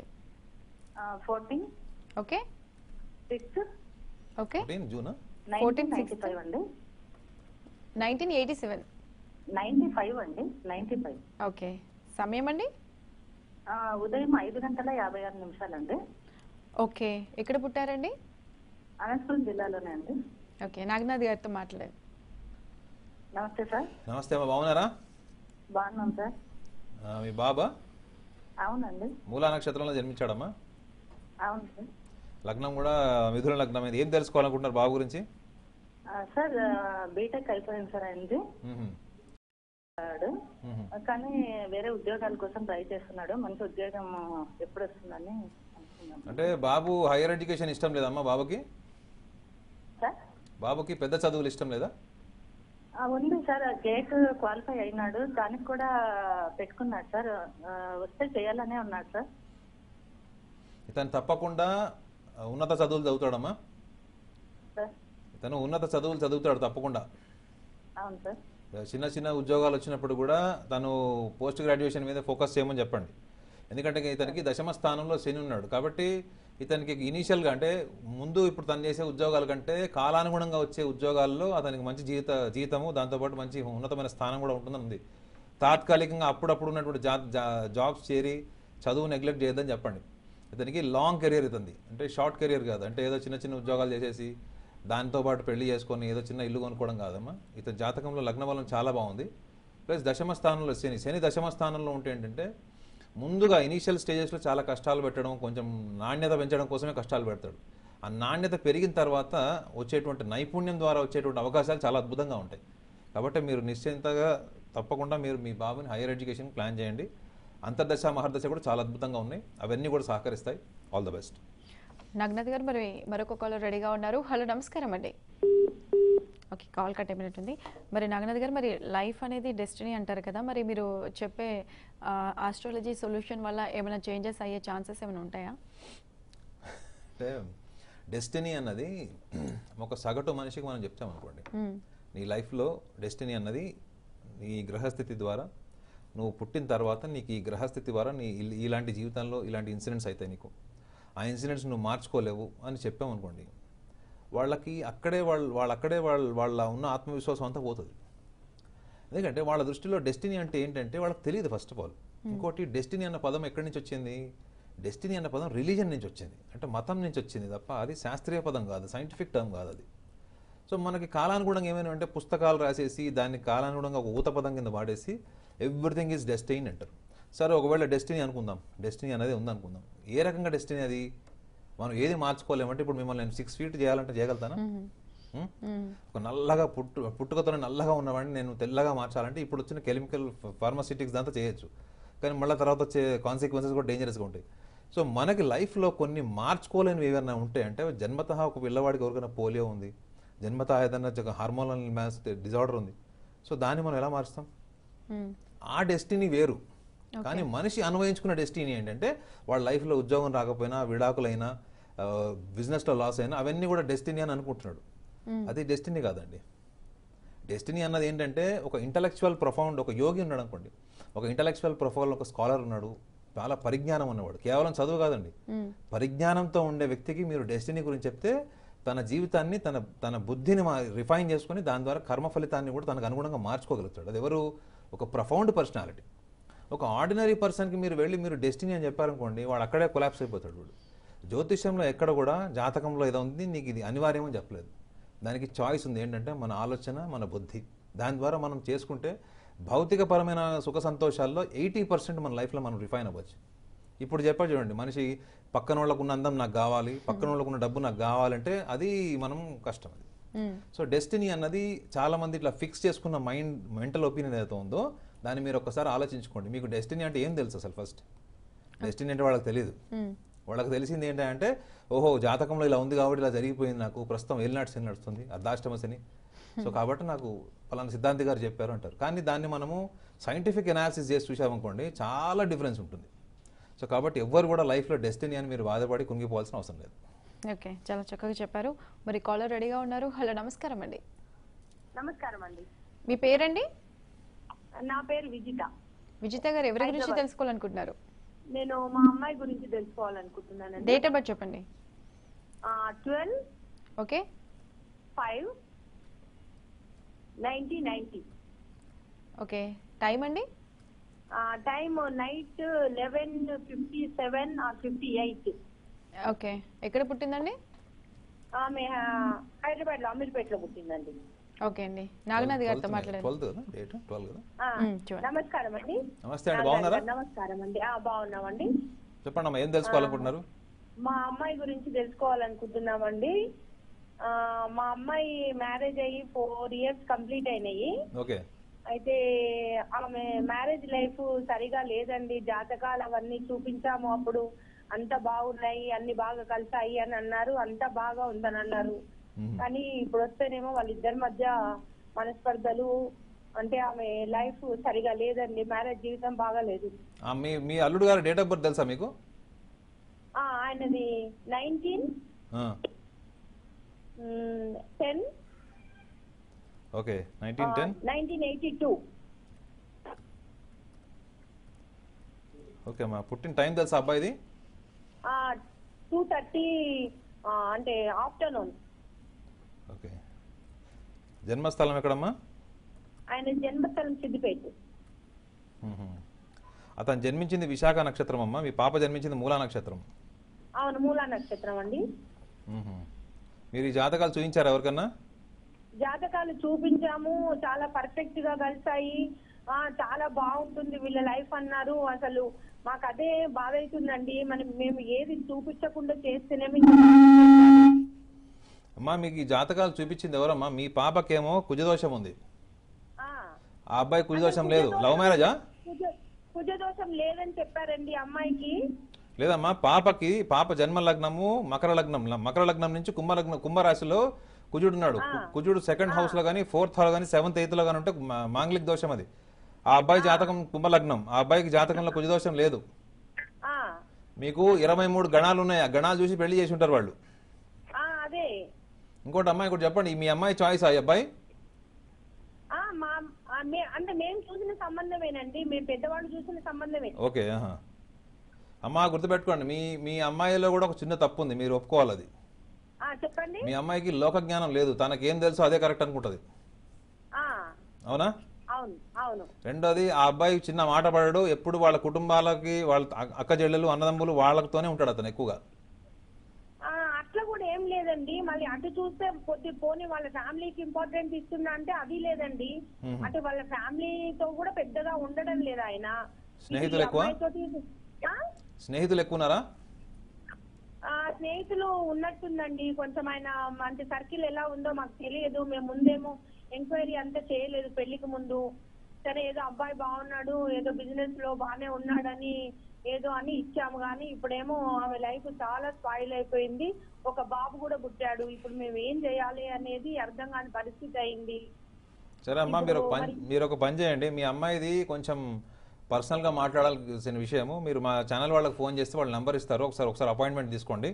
fourteen okay six okay fourteen June nineteen ninety five అండి nineteen eighty seven ninety five అండి నైన్టీ ఫైవ్ ఓకే సమయం అండి ఉదయం ఐదు గంటల యాభై ఆరు నిమిషాలండి ఓకే ఎక్కడ పుట్టారండి అనంతపురం జిల్లాలోనే అండి ఓకే నాగనాథ్ గారితో మాట్లాడండి నమస్తే సార్ నమస్తే అమ్మా బాగున్నారా బాగున్నాం సార్ ఆ, మీ బాబా అవునండి మూలా నక్షత్రంలో జన్మించాడమ్మా అవును సార్ లగ్నం కూడా మిథున లగ్నం అయింది ఏం తెలుసుకోవాలనుకుంటున్నారు బాబు గురించి ఆ, సార్ బీటెక్ అయిపోయింది సార్ ఆయనది మ్మ్. వాడు. మ్మ్. కానీ వేరే ఉద్యోగాల కోసం ట్రై చేస్తున్నాడు మంచి ఉద్యోగం ఎప్పుడు వస్తుందని అనుకున్నాం అంటే బాబు హైయర్ ఎడ్యుకేషన్ ఇష్టం లేదమ్మా బాబుకి సార్ బాబుకి పెద్ద చదువులు ఇష్టం లేదా ఆ, ఉంది సార్ గేట్ క్వాలిఫై అయినాడు దానికి కూడా పెట్టుకున్నాడు సార్ ఆ, వస్తే చేయాలనే ఉన్నాడు సార్ ఇతను తప్పకుండా ఉన్నత చదువులు చదువుతాడమ్మా సార్ ఇతను ఉన్నత చదువులు చదువుతాడు తప్పకుండా అవును సార్ చిన్న చిన్న ఉద్యోగాలు వచ్చినప్పుడు కూడా తను పోస్ట్ గ్రాడ్యుయేషన్ మీద ఫోకస్ చేయమని చెప్పండి ఎందుకంటే ఇతనికి దశమ స్థానంలో శని ఉన్నాడు కాబట్టి ఇతనికి ఇనీషియల్గా అంటే ముందు ఇప్పుడు తను చేసే ఉద్యోగాల కంటే కాలానుగుణంగా వచ్చే ఉద్యోగాల్లో అతనికి మంచి జీవిత జీతము దాంతోపాటు మంచి ఉన్నతమైన స్థానం కూడా ఉంటుందని ఉంది తాత్కాలికంగా అప్పుడప్పుడు ఉన్నటువంటి జా జా- జాబ్స్ చేరి చదువు నెగ్లెక్ట్ చేయొద్దని చెప్పండి ఇతనికి లాంగ్ కెరియర్ ఇతంది అంటే షార్ట్ కెరియర్ కాదు అంటే ఏదో చిన్న చిన్న ఉద్యోగాలు చేసేసి దాంతో పాటు పెళ్లి చేసుకొని ఏదో చిన్న ఇల్లు కొనుక్కోవడం కాదమ్మా ఇతని జాతకంలో లగ్న బలం చాలా బాగుంది ప్లస్ దశమ స్థానంలో శని శని దశమ స్థానంలో ఉంటే ఏంటంటే ముందుగా ఇనీషియల్ స్టేజెస్లో చాలా కష్టాలు పెట్టడం కొంచెం నాణ్యత పెంచడం కోసమే కష్టాలు పెడతాడు ఆ నాణ్యత పెరిగిన తర్వాత వచ్చేటువంటి నైపుణ్యం ద్వారా వచ్చేటువంటి అవకాశాలు చాలా అద్భుతంగా ఉంటాయి కాబట్టి మీరు నిశ్చింతగా తప్పకుండా మీరు మీ బాబుని హైయర్ ఎడ్యుకేషన్ ప్లాన్ చేయండి అంతర్దశ మహర్దశ కూడా చాలా అద్భుతంగా ఉన్నాయి అవన్నీ కూడా సహకరిస్తాయి all the best Naganath garu మరి మరొక కాలర్ రెడీగా ఉన్నారు హలో నమస్కారం అండి ఓకే కాల్ కట్ అయిపోయినట్టుంది మరి నాగనాథ్ గారు మరి లైఫ్ అనేది డెస్టినీ అంటారు కదా మరి మీరు చెప్పే ఆస్ట్రాలజీ సొల్యూషన్ వల్ల ఏమైనా చేంజెస్ అయ్యే ఛాన్సెస్ ఏమైనా ఉంటాయా అంటే డెస్టినీ అన్నది ఒక సగటు మనిషికి మనం చెప్తామనుకోండి మ్మ్. నీ లైఫ్లో డెస్టినీ అన్నది నీ గ్రహస్థితి ద్వారా నువ్వు పుట్టిన తర్వాత నీకు ఈ గ్రహస్థితి ద్వారా నీ ఇల్- ఇలాంటి జీవితంలో ఇలాంటి ఇన్సిడెంట్స్ అవుతాయి నీకు ఆ ఇన్సిడెంట్స్ నువ్వు మార్చుకోలేవు అని చెప్పామనుకోండి వాళ్ళకి అక్కడే వాళ్ళు వాళ్ళు అక్కడే వాళ్ళ వాళ్ళ ఉన్న ఆత్మవిశ్వాసం అంతా పోతుంది ఎందుకంటే వాళ్ళ దృష్టిలో డెస్టినీ అంటే ఏంటంటే వాళ్ళకి తెలియదు ఫస్ట్ ఆఫ్ ఆల్ ఇంకోటి డెస్టినీ అన్న పదం ఎక్కడి నుంచి వచ్చింది డెస్టినీ అన్న పదం రిలీజన్ నుంచి వచ్చింది అంటే మతం నుంచి వచ్చింది తప్ప అది శాస్త్రీయ పదం కాదు సైంటిఫిక్ టర్మ్ కాదు అది సో మనకి కాలానుగుణంగా ఏమైనా అంటే పుస్తకాలు రాసేసి దాన్ని కాలానుగుణంగా ఒక ఊత పదం కింద వాడేసి ఎవ్రీథింగ్ ఈజ్ డెస్టినీ అంటారు సరే ఒకవేళ డెస్టినీ అనుకుందాం డెస్టినీ అనేది ఉందనుకుందాం ఏ రకంగా డెస్టినీ అది మనం ఏది మార్చుకోలేమంటే ఇప్పుడు మిమ్మల్ని నేను సిక్స్ ఫీట్ చేయాలంటే చేయగలుగుతానా ఉం? మ్మ్. ఒక నల్లగా పుట్టు పుట్టుకతోనే నల్లగా ఉన్నవాడిని నేను తెల్లగా మార్చాలంటే ఇప్పుడు వచ్చిన కెమికల్ ఫార్మాసిటిక్స్ దాంతో చేయొచ్చు కానీ మళ్ళీ తర్వాత వచ్చే కాన్సిక్వెన్సెస్ కూడా డేంజరస్గా ఉంటాయి సో మనకి లైఫ్లో కొన్ని మార్చుకోలేనివి ఏమైనా ఉంటాయి అంటే జన్మతః ఒక పిల్లవాడికి ఎవరికైనా పోలియో ఉంది జన్మతః ఏదైనా హార్మోనల్ మ్యాస్ డిజార్డర్ ఉంది సో దాన్ని మనం ఎలా మారుస్తాం మ్మ్. ఆ డెస్టినీ వేరు కానీ మనిషి అన్వయించుకున్న డెస్టినీ ఏంటంటే వాళ్ళ లైఫ్లో ఉద్యోగం రాకపోయినా విడాకులైనా ఆ, బిజినెస్లో లాస్ అయినా అవన్నీ కూడా డెస్టినీ అని అనుకుంటున్నాడు అది డెస్టినీ కాదండి డెస్టినీ అన్నది ఏంటంటే ఒక ఇంటలెక్చువల్ ప్రొఫౌండ్ ఒక యోగి ఉన్నాడు అనుకోండి ఒక ఇంటలెక్చువల్ ప్రొఫైల్ ఒక స్కాలర్ ఉన్నాడు చాలా పరిజ్ఞానం ఉన్నవాడు కేవలం చదువు కాదండి పరిజ్ఞానంతో ఉండే వ్యక్తికి మీరు డెస్టినీ గురించి చెప్తే తన జీవితాన్ని తన తన బుద్ధిని రిఫైన్ చేసుకొని దాని ద్వారా కర్మ ఫలితాన్ని కూడా తనకు అనుగుణంగా మార్చుకోగలుగుతాడు అది ఎవరు ఒక ప్రఫౌండ్ పర్సనాలిటీ ఒక ఆర్డినరీ పర్సన్కి మీరు వెళ్ళి మీరు డెస్టినీ అని చెప్పారనుకోండి వాడు అక్కడే కొలాప్స్ అయిపోతాడు వాడు జ్యోతిష్యంలో ఎక్కడ కూడా జాతకంలో ఏదో ఉంది నీకు ఇది అనివార్యం అని చెప్పలేదు దానికి చాయిస్ ఉంది ఏంటంటే మన ఆలోచన మన బుద్ధి దాని ద్వారా మనం చేసుకుంటే భౌతికపరమైన సుఖ సంతోషాల్లో ఎయిటీ పర్సెంట్ మన లైఫ్లో మనం రిఫైన్ అవ్వచ్చు ఇప్పుడు చెప్పా చూడండి మనిషి పక్కన వాళ్ళకు ఉన్న అందం నాకు కావాలి పక్కన వాళ్ళకు ఉన్న డబ్బు నాకు కావాలంటే అది మనం కష్టం అది మ్మ్. సో డెస్టినీ అన్నది చాలా మంది ఇట్లా ఫిక్స్ చేసుకున్న మైండ్ మెంటల్ ఒపీనియన్ ఏదైతే ఉందో దాన్ని మీరు ఒక్కసారి ఆలోచించుకోండి మీకు డెస్టినీ అంటే ఏం తెలుసు అసలు ఫస్ట్ డెస్టినీ అంటే వాళ్ళకి తెలియదు మ్మ్. వాళ్ళకి తెలిసింది ఏంటంటే ఓహో జాతకంలో ఇలా ఉంది కాబట్టి ఇలా జరిగిపోయింది నాకు ప్రస్తుతం ఏలినాటి శని నడుస్తుంది అర్ధాష్టమ శని సో కాబట్టి నాకు పలానా సిద్ధాంతి గారు చెప్పారు అంటారు కానీ దాన్ని మనము సైంటిఫిక్ ఎనాలిసిస్ చేసి చూసామనుకోండి చాలా డిఫరెన్స్ ఉంటుంది సో కాబట్టి ఎవ్వరు కూడా లైఫ్లో డెస్టినీ అని మీరు బాధపడి కుంగిపోవాల్సిన అవసరం లేదు ఓకే చాలా చక్కగా చెప్పారు మరి కాలర్ రెడీగా ఉన్నారు హలో నమస్కారం అండి నమస్కారం అండి మీ పేరండి నా పేరు విజిత విజిత గారు ఎవరి గురించి తెలుసుకోవాలనుకుంటున్నారు నేను మా అమ్మాయి గురించి తెలుసుకోవాలనుకుంటున్నానండి డేట్ ఆఫ్ బర్త్ చెప్పండి twelve okay five ninety ninety okay time అండి time night eleven fifty seven or fifty eight okay ఎక్కడ పుట్టిందండి ఆమె హైదరాబాద్ లో అమీర్పేటలో పుట్టిందండి ఓకే అండి నాగనాథ్ గారితో మాట్లాడండి ట్వెల్త్ కదా డేట్ ట్వెల్వ్ కదా ఆ, మ్మ్, చూడండి నమస్కారం అండి నమస్తే అండి బాగున్నారా నమస్కారం అండి ఆ, బాగున్నామండి చెప్పండి అమ్మా ఏం తెలుసుకోవాలనుకుంటున్నారు మా అమ్మాయి గురించి తెలుసుకోవాలనుకుంటున్నామండి ఆ, మా అమ్మాయి మ్యారేజ్ అయ్యి ఫోర్ ఇయర్స్ కంప్లీట్ అయినాయి ఓకే అయితే ఆమె మ్యారేజ్ లైఫ్ సరిగా లేదండి జాతకాలు అవన్నీ చూపించాము అప్పుడు అంత బాగున్నాయి అన్ని బాగా కలిసాయి అని అన్నారు అంత బాగా ఉందని అన్నారు మ్మ్. కానీ ఇప్పుడు వస్తేనేమో వాళ్ళిద్దరి మధ్య మనస్పర్ధలు అంటే ఆమె లైఫ్ సరిగా లేదండి మ్యారేజ్ జీవితం బాగా లేదు ఆ, మీ మీ అల్లుడు గారి డేట్ ఆఫ్ బర్త్ తెలుసా మీకు ఆ, ఆయనది నైన్టీన్ ఆ, ten okay nineteen ten nineteen eighty two okay అమ్మా పుట్టిన టైం తెలుసా అబ్బాయిది టూ థర్టీ అంటే ఆఫ్టర్నూన్ ఓకే జన్మస్థలం ఎక్కడమ్మా ఆయన జన్మస్థలం సిద్దిపేట మ్మ్. అతను జన్మించింది విశాఖ నక్షత్రం అమ్మా మీ పాప జన్మించింది మూలా నక్షత్రం అవును మూలా నక్షత్రం అండి మ్మ్. మీరు ఈ జాతకాలు చూపించారు ఎవరికన్నా జాతకాలు చూపించాము చాలా పర్ఫెక్ట్ గా కలిసాయి ఆ చాలా బాగుంటుంది వీళ్ళ లైఫ్ అన్నారు అసలు మాకు అదే బాధ అవుతుందండి మనం మేము ఏది చూపించకుండా చేస్తేనేమో ఇంకా అమ్మా మీకు ఈ జాతకాలు చూపించింది ఎవరమ్మా మీ పాపకేమో కుజదోషం ఉంది ఆ, ఆ అబ్బాయి కుజదోషం లేదు లవ్ మ్యారేజా కుజ- కుజదోషం లేదని చెప్పారండి అమ్మాయికి లేదమ్మా పాపకి పాప జన్మ లగ్నము మకర లగ్నం ల- మకర లగ్నం నుంచి కుంభ లగ్నం కుంభరాశిలో కుజుడు ఉన్నాడు కు- కుజుడు సెకండ్ హౌస్ లో కానీ ఫోర్త్ హౌస్ కానీ సెవెంత్ ఎయిత్ లో కానీ ఉంటే మా- మాంగలిక దోషం అది ఆ అబ్బాయి జాతకం కుంభ లగ్నం ఆ అబ్బాయికి జాతకంలో కుజదోషం లేదు ఆ మీకు ఇరవై మూడు గణాలు ఉన్నాయి ఆ గణాలు చూసి పెళ్లి చేసి ఉంటారు వాళ్ళు ఆ అదే ఇంకోటి అమ్మాయి ఇంకోటి చెప్పండి మీ అమ్మాయి చాయిస్ ఆ అబ్బాయి ఆ మా ఆ, మే- అంటే మేము చూసిన సంబంధమేనండి మేము పెద్దవాళ్ళు చూసిన సంబంధమే ఓకే ఆహా. అమ్మా గుర్తుపెట్టుకోండి మీ మీ అమ్మాయిలో కూడా ఒక చిన్న తప్పు ఉంది మీరు ఒప్పుకోవాలి అది ఆ చెప్పండి మీ అమ్మాయికి లోక జ్ఞానం లేదు తనకేం తెలుసో అదే కరెక్ట్ అనుకుంటది ఆ అవునా అవును అవును రెండోది ఆ అబ్బాయి చిన్న మాట పడడు ఎప్పుడు వాళ్ళ కుటుంబాలకి వాళ్ళ అ- అక్క చెల్లెలు అన్నదమ్ములు వాళ్ళతోనే ఉంటాడు అతను ఎక్కువగా ఆ, అట్లా కూడా ఏం లేదండి మళ్ళీ అటు చూస్తే కొద్ది పోనీ వాళ్ళ ఫ్యామిలీకి ఇంపార్టెంట్ ఇస్తున్నా అంటే అది లేదండి మ్మ్. అంటే వాళ్ళ ఫ్యామిలీతో కూడా పెద్దగా ఉండడం లేదు ఆయన స్నేహితులు ఈ ఎక్కువ? అమ్మాయితోటి- ఆ? స్నేహితులు ఎక్కువ ఉన్నారా ఆ స్నేహితులు ఉన్నట్టుందండి కొంచెం ఆయన అంటే సర్కిల్ ఎలా ఉందో మాకు తెలియదు మేము ముందేమో ఎంక్వైరీ అంతా చేయలేదు పెళ్లికి ముందు సరే ఏదో అబ్బాయి బాగున్నాడు ఏదో బిజినెస్ లో బాగానే ఉన్నాడని ఏదో అని ఇచ్చాము కానీ ఇప్పుడేమో ఆమె లైఫ్ చాలా స్పాయిల్ అయిపోయింది ఒక బాబు కూడా పుట్టాడు ఇప్పుడు మేము ఏం చేయాలి అనేది అర్థం కాని పరిస్థితి అయింది సరే అమ్మా మీరు ఒక పని మీరు ఒక పని చేయండి మీ అమ్మాయిది కొంచెం పర్సనల్గా మాట్లాడాల్సిన విషయము మీరు మా ఛానల్ వాళ్ళకి ఫోన్ చేస్తే వాళ్ళ నెంబర్ ఇస్తారు ఒకసారి ఒకసారి అపాయింట్మెంట్ తీసుకోండి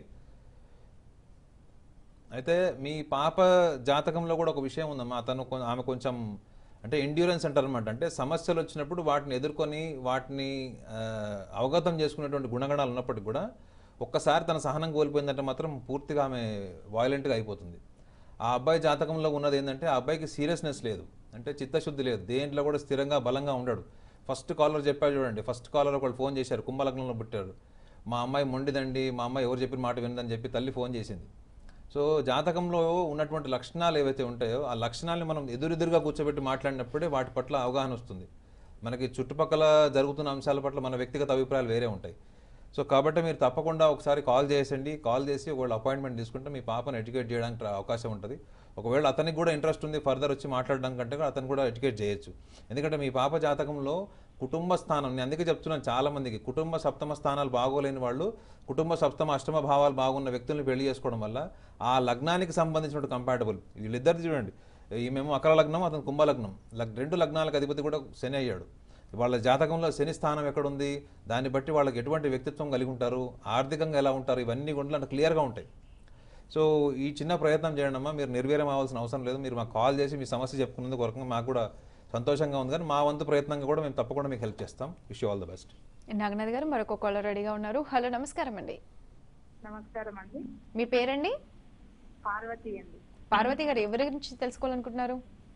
అయితే మీ పాప జాతకంలో కూడా ఒక విషయం ఉందమ్మా అతను కొ- ఆమె కొంచెం అంటే ఎండ్యూరెన్స్ అంటారు అనమాట అంటే సమస్యలు వచ్చినప్పుడు వాటిని ఎదుర్కొని వాటిని ఆ, అవగతం చేసుకునేటువంటి గుణగణాలు ఉన్నప్పటికీ కూడా ఒక్కసారి తన సహనం కోల్పోయిందంటే మాత్రం పూర్తిగా ఆమె వాయిలెంట్గా అయిపోతుంది ఆ అబ్బాయి జాతకంలో ఉన్నది ఏంటంటే ఆ అబ్బాయికి సీరియస్నెస్ లేదు అంటే చిత్తశుద్ధి లేదు దేంట్లో కూడా స్థిరంగా బలంగా ఉండడు ఫస్ట్ కాలర్ చెప్పారు చూడండి ఫస్ట్ కాలర్ ఒకళ్ళు ఫోన్ చేశారు కుంభలగ్నంలో పుట్టారు మా అమ్మాయి మొండిదండి మా అమ్మాయి ఎవరు చెప్పిన మాట వినదని చెప్పి తల్లి ఫోన్ చేసింది సో జాతకంలో ఉన్నటువంటి లక్షణాలు ఏవైతే ఉంటాయో ఆ లక్షణాలని మనం ఎదురెదురుగా కూర్చోబెట్టి మాట్లాడినప్పుడే వాటి పట్ల అవగాహన వస్తుంది మనకి చుట్టుపక్కల జరుగుతున్న అంశాల పట్ల మన వ్యక్తిగత అభిప్రాయాలు వేరే ఉంటాయి సో కాబట్టి మీరు తప్పకుండా ఒకసారి కాల్ చేసండి కాల్ చేసి ఒకవేళ అపాయింట్మెంట్ తీసుకుంటే మీ పాపను ఎడ్యుకేట్ చేయడానికి ట్ర- అవకాశం ఉంటుంది ఒకవేళ అతనికి కూడా ఇంట్రెస్ట్ ఉంది ఫర్దర్ వచ్చి మాట్లాడడం కంటే కూడా అతను కూడా ఎడ్యుకేట్ చేయొచ్చు ఎందుకంటే మీ పాప జాతకంలో కుటుంబ స్థానం నేను అందుకే చెప్తున్నాను చాలా మందికి కుటుంబ సప్తమ స్థానాలు బాగోలేని వాళ్ళు కుటుంబ సప్తమ అష్టమ భావాలు బాగున్న వ్యక్తుల్ని పెళ్లి చేసుకోవడం వల్ల ఆ లగ్నానికి సంబంధించిన కంపాటబుల్ వీళ్ళిద్దరిది చూడండి ఈమెమో అకర లగ్నం అతను కుంభ లగ్నం లగ్- రెండు లగ్నాలకు అధిపతి కూడా శని అయ్యాడు వాళ్ళ జాతకంలో శని స్థానం ఎక్కడుంది దాన్ని బట్టి వాళ్ళకి ఎటువంటి వ్యక్తిత్వం కలిగి ఉంటారు ఆర్థికంగా ఎలా ఉంటారు ఇవన్నీ కూడా క్లియర్గా ఉంటాయి సో ఈ చిన్న ప్రయత్నం చేయండి అమ్మా మీరు నిర్వీర్యం అవ్వాల్సిన అవసరం లేదు మీరు మాకు కాల్ చేసి మీ సమస్య చెప్పుకున్నందుకు వరకు మాకు కూడా సంతోషంగా ఉంది కానీ మా వంతు ప్రయత్నంగా కూడా మేము తప్పకుండా మీకు హెల్ప్ చేస్తాం wish all the best Naganath garu మరొక కాలర్ రెడీగా ఉన్నారు హలో నమస్కారం అండి నమస్కారం అండి మీ పేరండి పార్వతి అండి పార్వతి గారు ఎవరి గురించి తెలుసుకోవాలనుకుంటున్నారు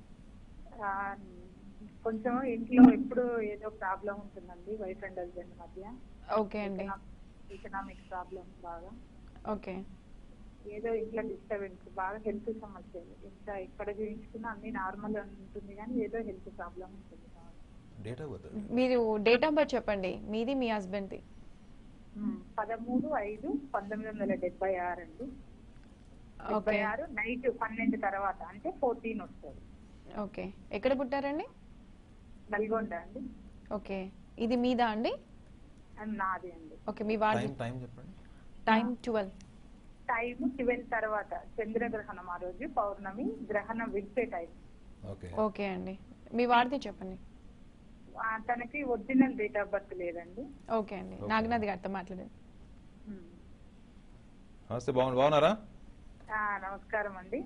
ఆ, కొంచెం ఇంట్లో ఎప్పుడు ఏదో ప్రాబ్లం ఉంటుందండి వైఫ్ అండ్ హస్బెండ్ మధ్య ఓకే అండి ఎకనామిక్ ప్రాబ్లం బాగా ఓకే ఏదో ఇంట్లో డిస్టర్బెన్స్ బాగా హెల్త్ సమస్యలు ఇంత ఎక్కడ చూపించుకున్నా అన్ని నార్మల్ ఉంటుంది కానీ ఏదో హెల్త్ ప్రాబ్లం ఉంటుంది బాగా. డేట్ ఆఫ్ బర్త్ మీరు డేట్ ఆఫ్ బర్త్ చెప్పండి మీది మీ హస్బెండ్ది ఉమ్, పదమూడు ఐదు పంతొమ్మిది వందల డెబ్బై ఆరు అండి డెబ్బై ఓకే ఆరు నైట్ పన్నెండు తర్వాత అంటే ఫోర్టీన్ వస్తుంది ఓకే ఎక్కడ పుట్టారండి నల్గొండ అండి ఓకే ఇది మీదా అండి అది నాది అండి ఓకే మీ వాడి టైం టైం చెప్పండి టైం ట్వెల్వ్ టైం ట్వెల్వ్ తర్వాత చంద్రగ్రహణం ఆ రోజు పౌర్ణమి గ్రహణం విడిపే టైం ఓకే ఓకే అండి మీ వాడిది చెప్పండి ఆ, తనకి ఒరిజినల్ డేట్ ఆఫ్ బర్త్ లేదండి ఓకే అండి నాగనాథ్ గారితో మాట్లాడండి ఉమ్. నమస్తే బాగున్నారు బాగున్నారా ఆ, నమస్కారం అండి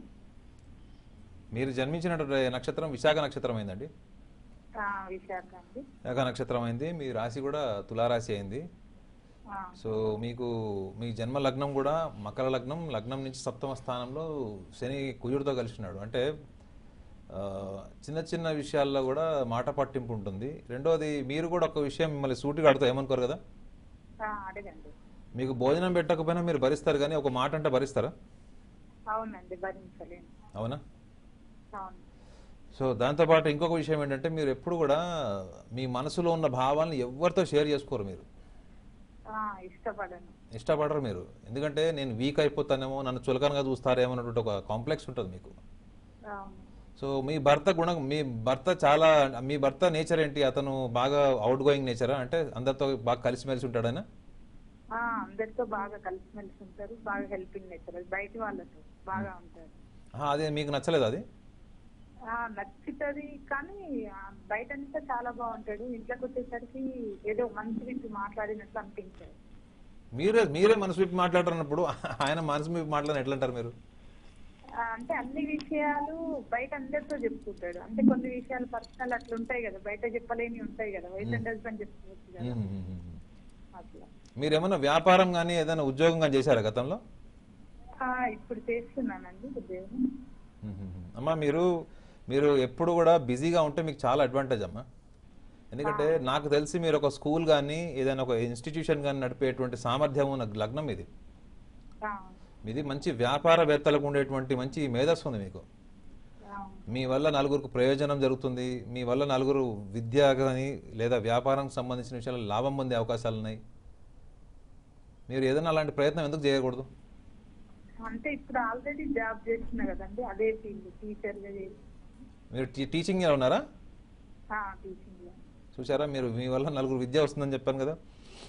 మీరు జన్మించినటువంటి నక్షత్రం విశాఖ నక్షత్రం అయిందండి ఆ, విశాఖ అండి విశాఖ నక్షత్రం అయింది మీ రాశి కూడా తులారాశి అయింది ఆ, సో మీకు మీ జన్మ లగ్నం కూడా మకర లగ్నం లగ్నం నుంచి సప్తమ స్థానంలో శని కుజుడితో కలిసినాడు అంటే ఆ, చిన్న చిన్న విషయాల్లో కూడా మాట పట్టింపు ఉంటుంది రెండోది మీరు కూడా ఒక విషయం మిమ్మల్ని సూటిగా అడుగుతా ఏమనుకోరు కదా ఆ, అడగండి మీకు భోజనం పెట్టకపోయినా మీరు భరిస్తారు కానీ ఒక మాట అంటే భరిస్తారా అవునండి భరించలేను అవునా అవును సో దాంతోపాటు ఇంకొక విషయం ఏంటంటే మీరు ఎప్పుడు కూడా మీ మనసులో ఉన్న భావాలను ఎవరితో షేర్ చేసుకోరు మీరు ఆ, ఇష్టపడను ఇష్టపడరు మీరు ఎందుకంటే నేను వీక్ అయిపోతానేమో నన్ను చులకనగా చూస్తారేమో అన్నటువంటి ఒక కాంప్లెక్స్ ఉంటుంది మీకు అవును సో మీ భర్త గుణం మీ భర్త చాలా మీ భర్త నేచర్ ఏంటి అతను బాగా అవుట్ గోయింగ్ నేచరా అంటే అందరితో బాగా కలిసిమెలిసి ఉంటాడనా ఆ, అందరితో బాగా కలిసిమెలిసి ఉంటారు బాగా హెల్పింగ్ నేచర్ బయట వాళ్ళతో బాగా ఉంటారు ఆహా, అదే మీకు నచ్చలేదు అది ఆ, నచ్చుతుంది కానీ ఆ, బయట అంతా చాలా బాగుంటాడు ఇంట్లోకి వచ్చేసరికి ఏదో మనసు విప్పి మాట్లాడినట్లు అనిపించాడు మీరే మీరే మనసు విప్పి మాట్లాడుతున్నప్పుడు ఆయన మనసు విప్పి మాట్లాడిన ఎట్లా అంటారు మీరు ఆ, అంటే అన్ని విషయాలు బయట అందరితో చెప్పుకుంటాడు అంటే కొన్ని విషయాలు పర్సనల్ అట్లా ఉంటాయి కదా బయట చెప్పలేని ఉంటాయి కదా వైఫ్ అండ్ హస్బెండ్ చెప్పుకోవచ్చు కదా మ్మ్, మ్మ్, మ్మ్. అట్లా మీరు ఏమన్నా వ్యాపారం కానీ ఏదైనా ఉద్యోగం కానీ చేశారా గతంలో ఆ, ఇప్పుడు చేస్తున్నానండి ఉద్యోగం మ్మ్, మ్మ్, మ్మ్. అమ్మా మీరు మీరు ఎప్పుడు కూడా బిజీగా ఉంటే మీకు చాలా అడ్వాంటేజ్ అమ్మా ఎందుకంటే నాకు తెలిసి మీరు ఒక స్కూల్ కానీ ఏదైనా ఒక ఇన్స్టిట్యూషన్ కానీ నడిపేటువంటి సామర్థ్యం ఉన్న లగ్నం ఇది ఆ, మీది మంచి వ్యాపారవేత్తలకు ఉండేటువంటి మంచి మేధస్సు ఉంది మీకు ఆ, మీ వల్ల నలుగురికి ప్రయోజనం జరుగుతుంది మీ వల్ల నలుగురు విద్య కానీ లేదా వ్యాపారం సంబంధించిన విషయాల్లో లాభం పొందే అవకాశాలు ఉన్నాయి మీరు ఏదైనా అలాంటి ప్రయత్నం ఎందుకు చేయకూడదు అంటే ఇప్పుడు ఆల్రెడీ జాబ్ చేస్తున్నా కదండి అదే ఫీల్డ్ టీచర్ గా చేసి మీరు టీ- టీచింగ్ ఉన్నారా టీచింగ్ లో చూసారా మీరు మీ వల్ల నలుగురు విద్య వస్తుందని చెప్పాను కదా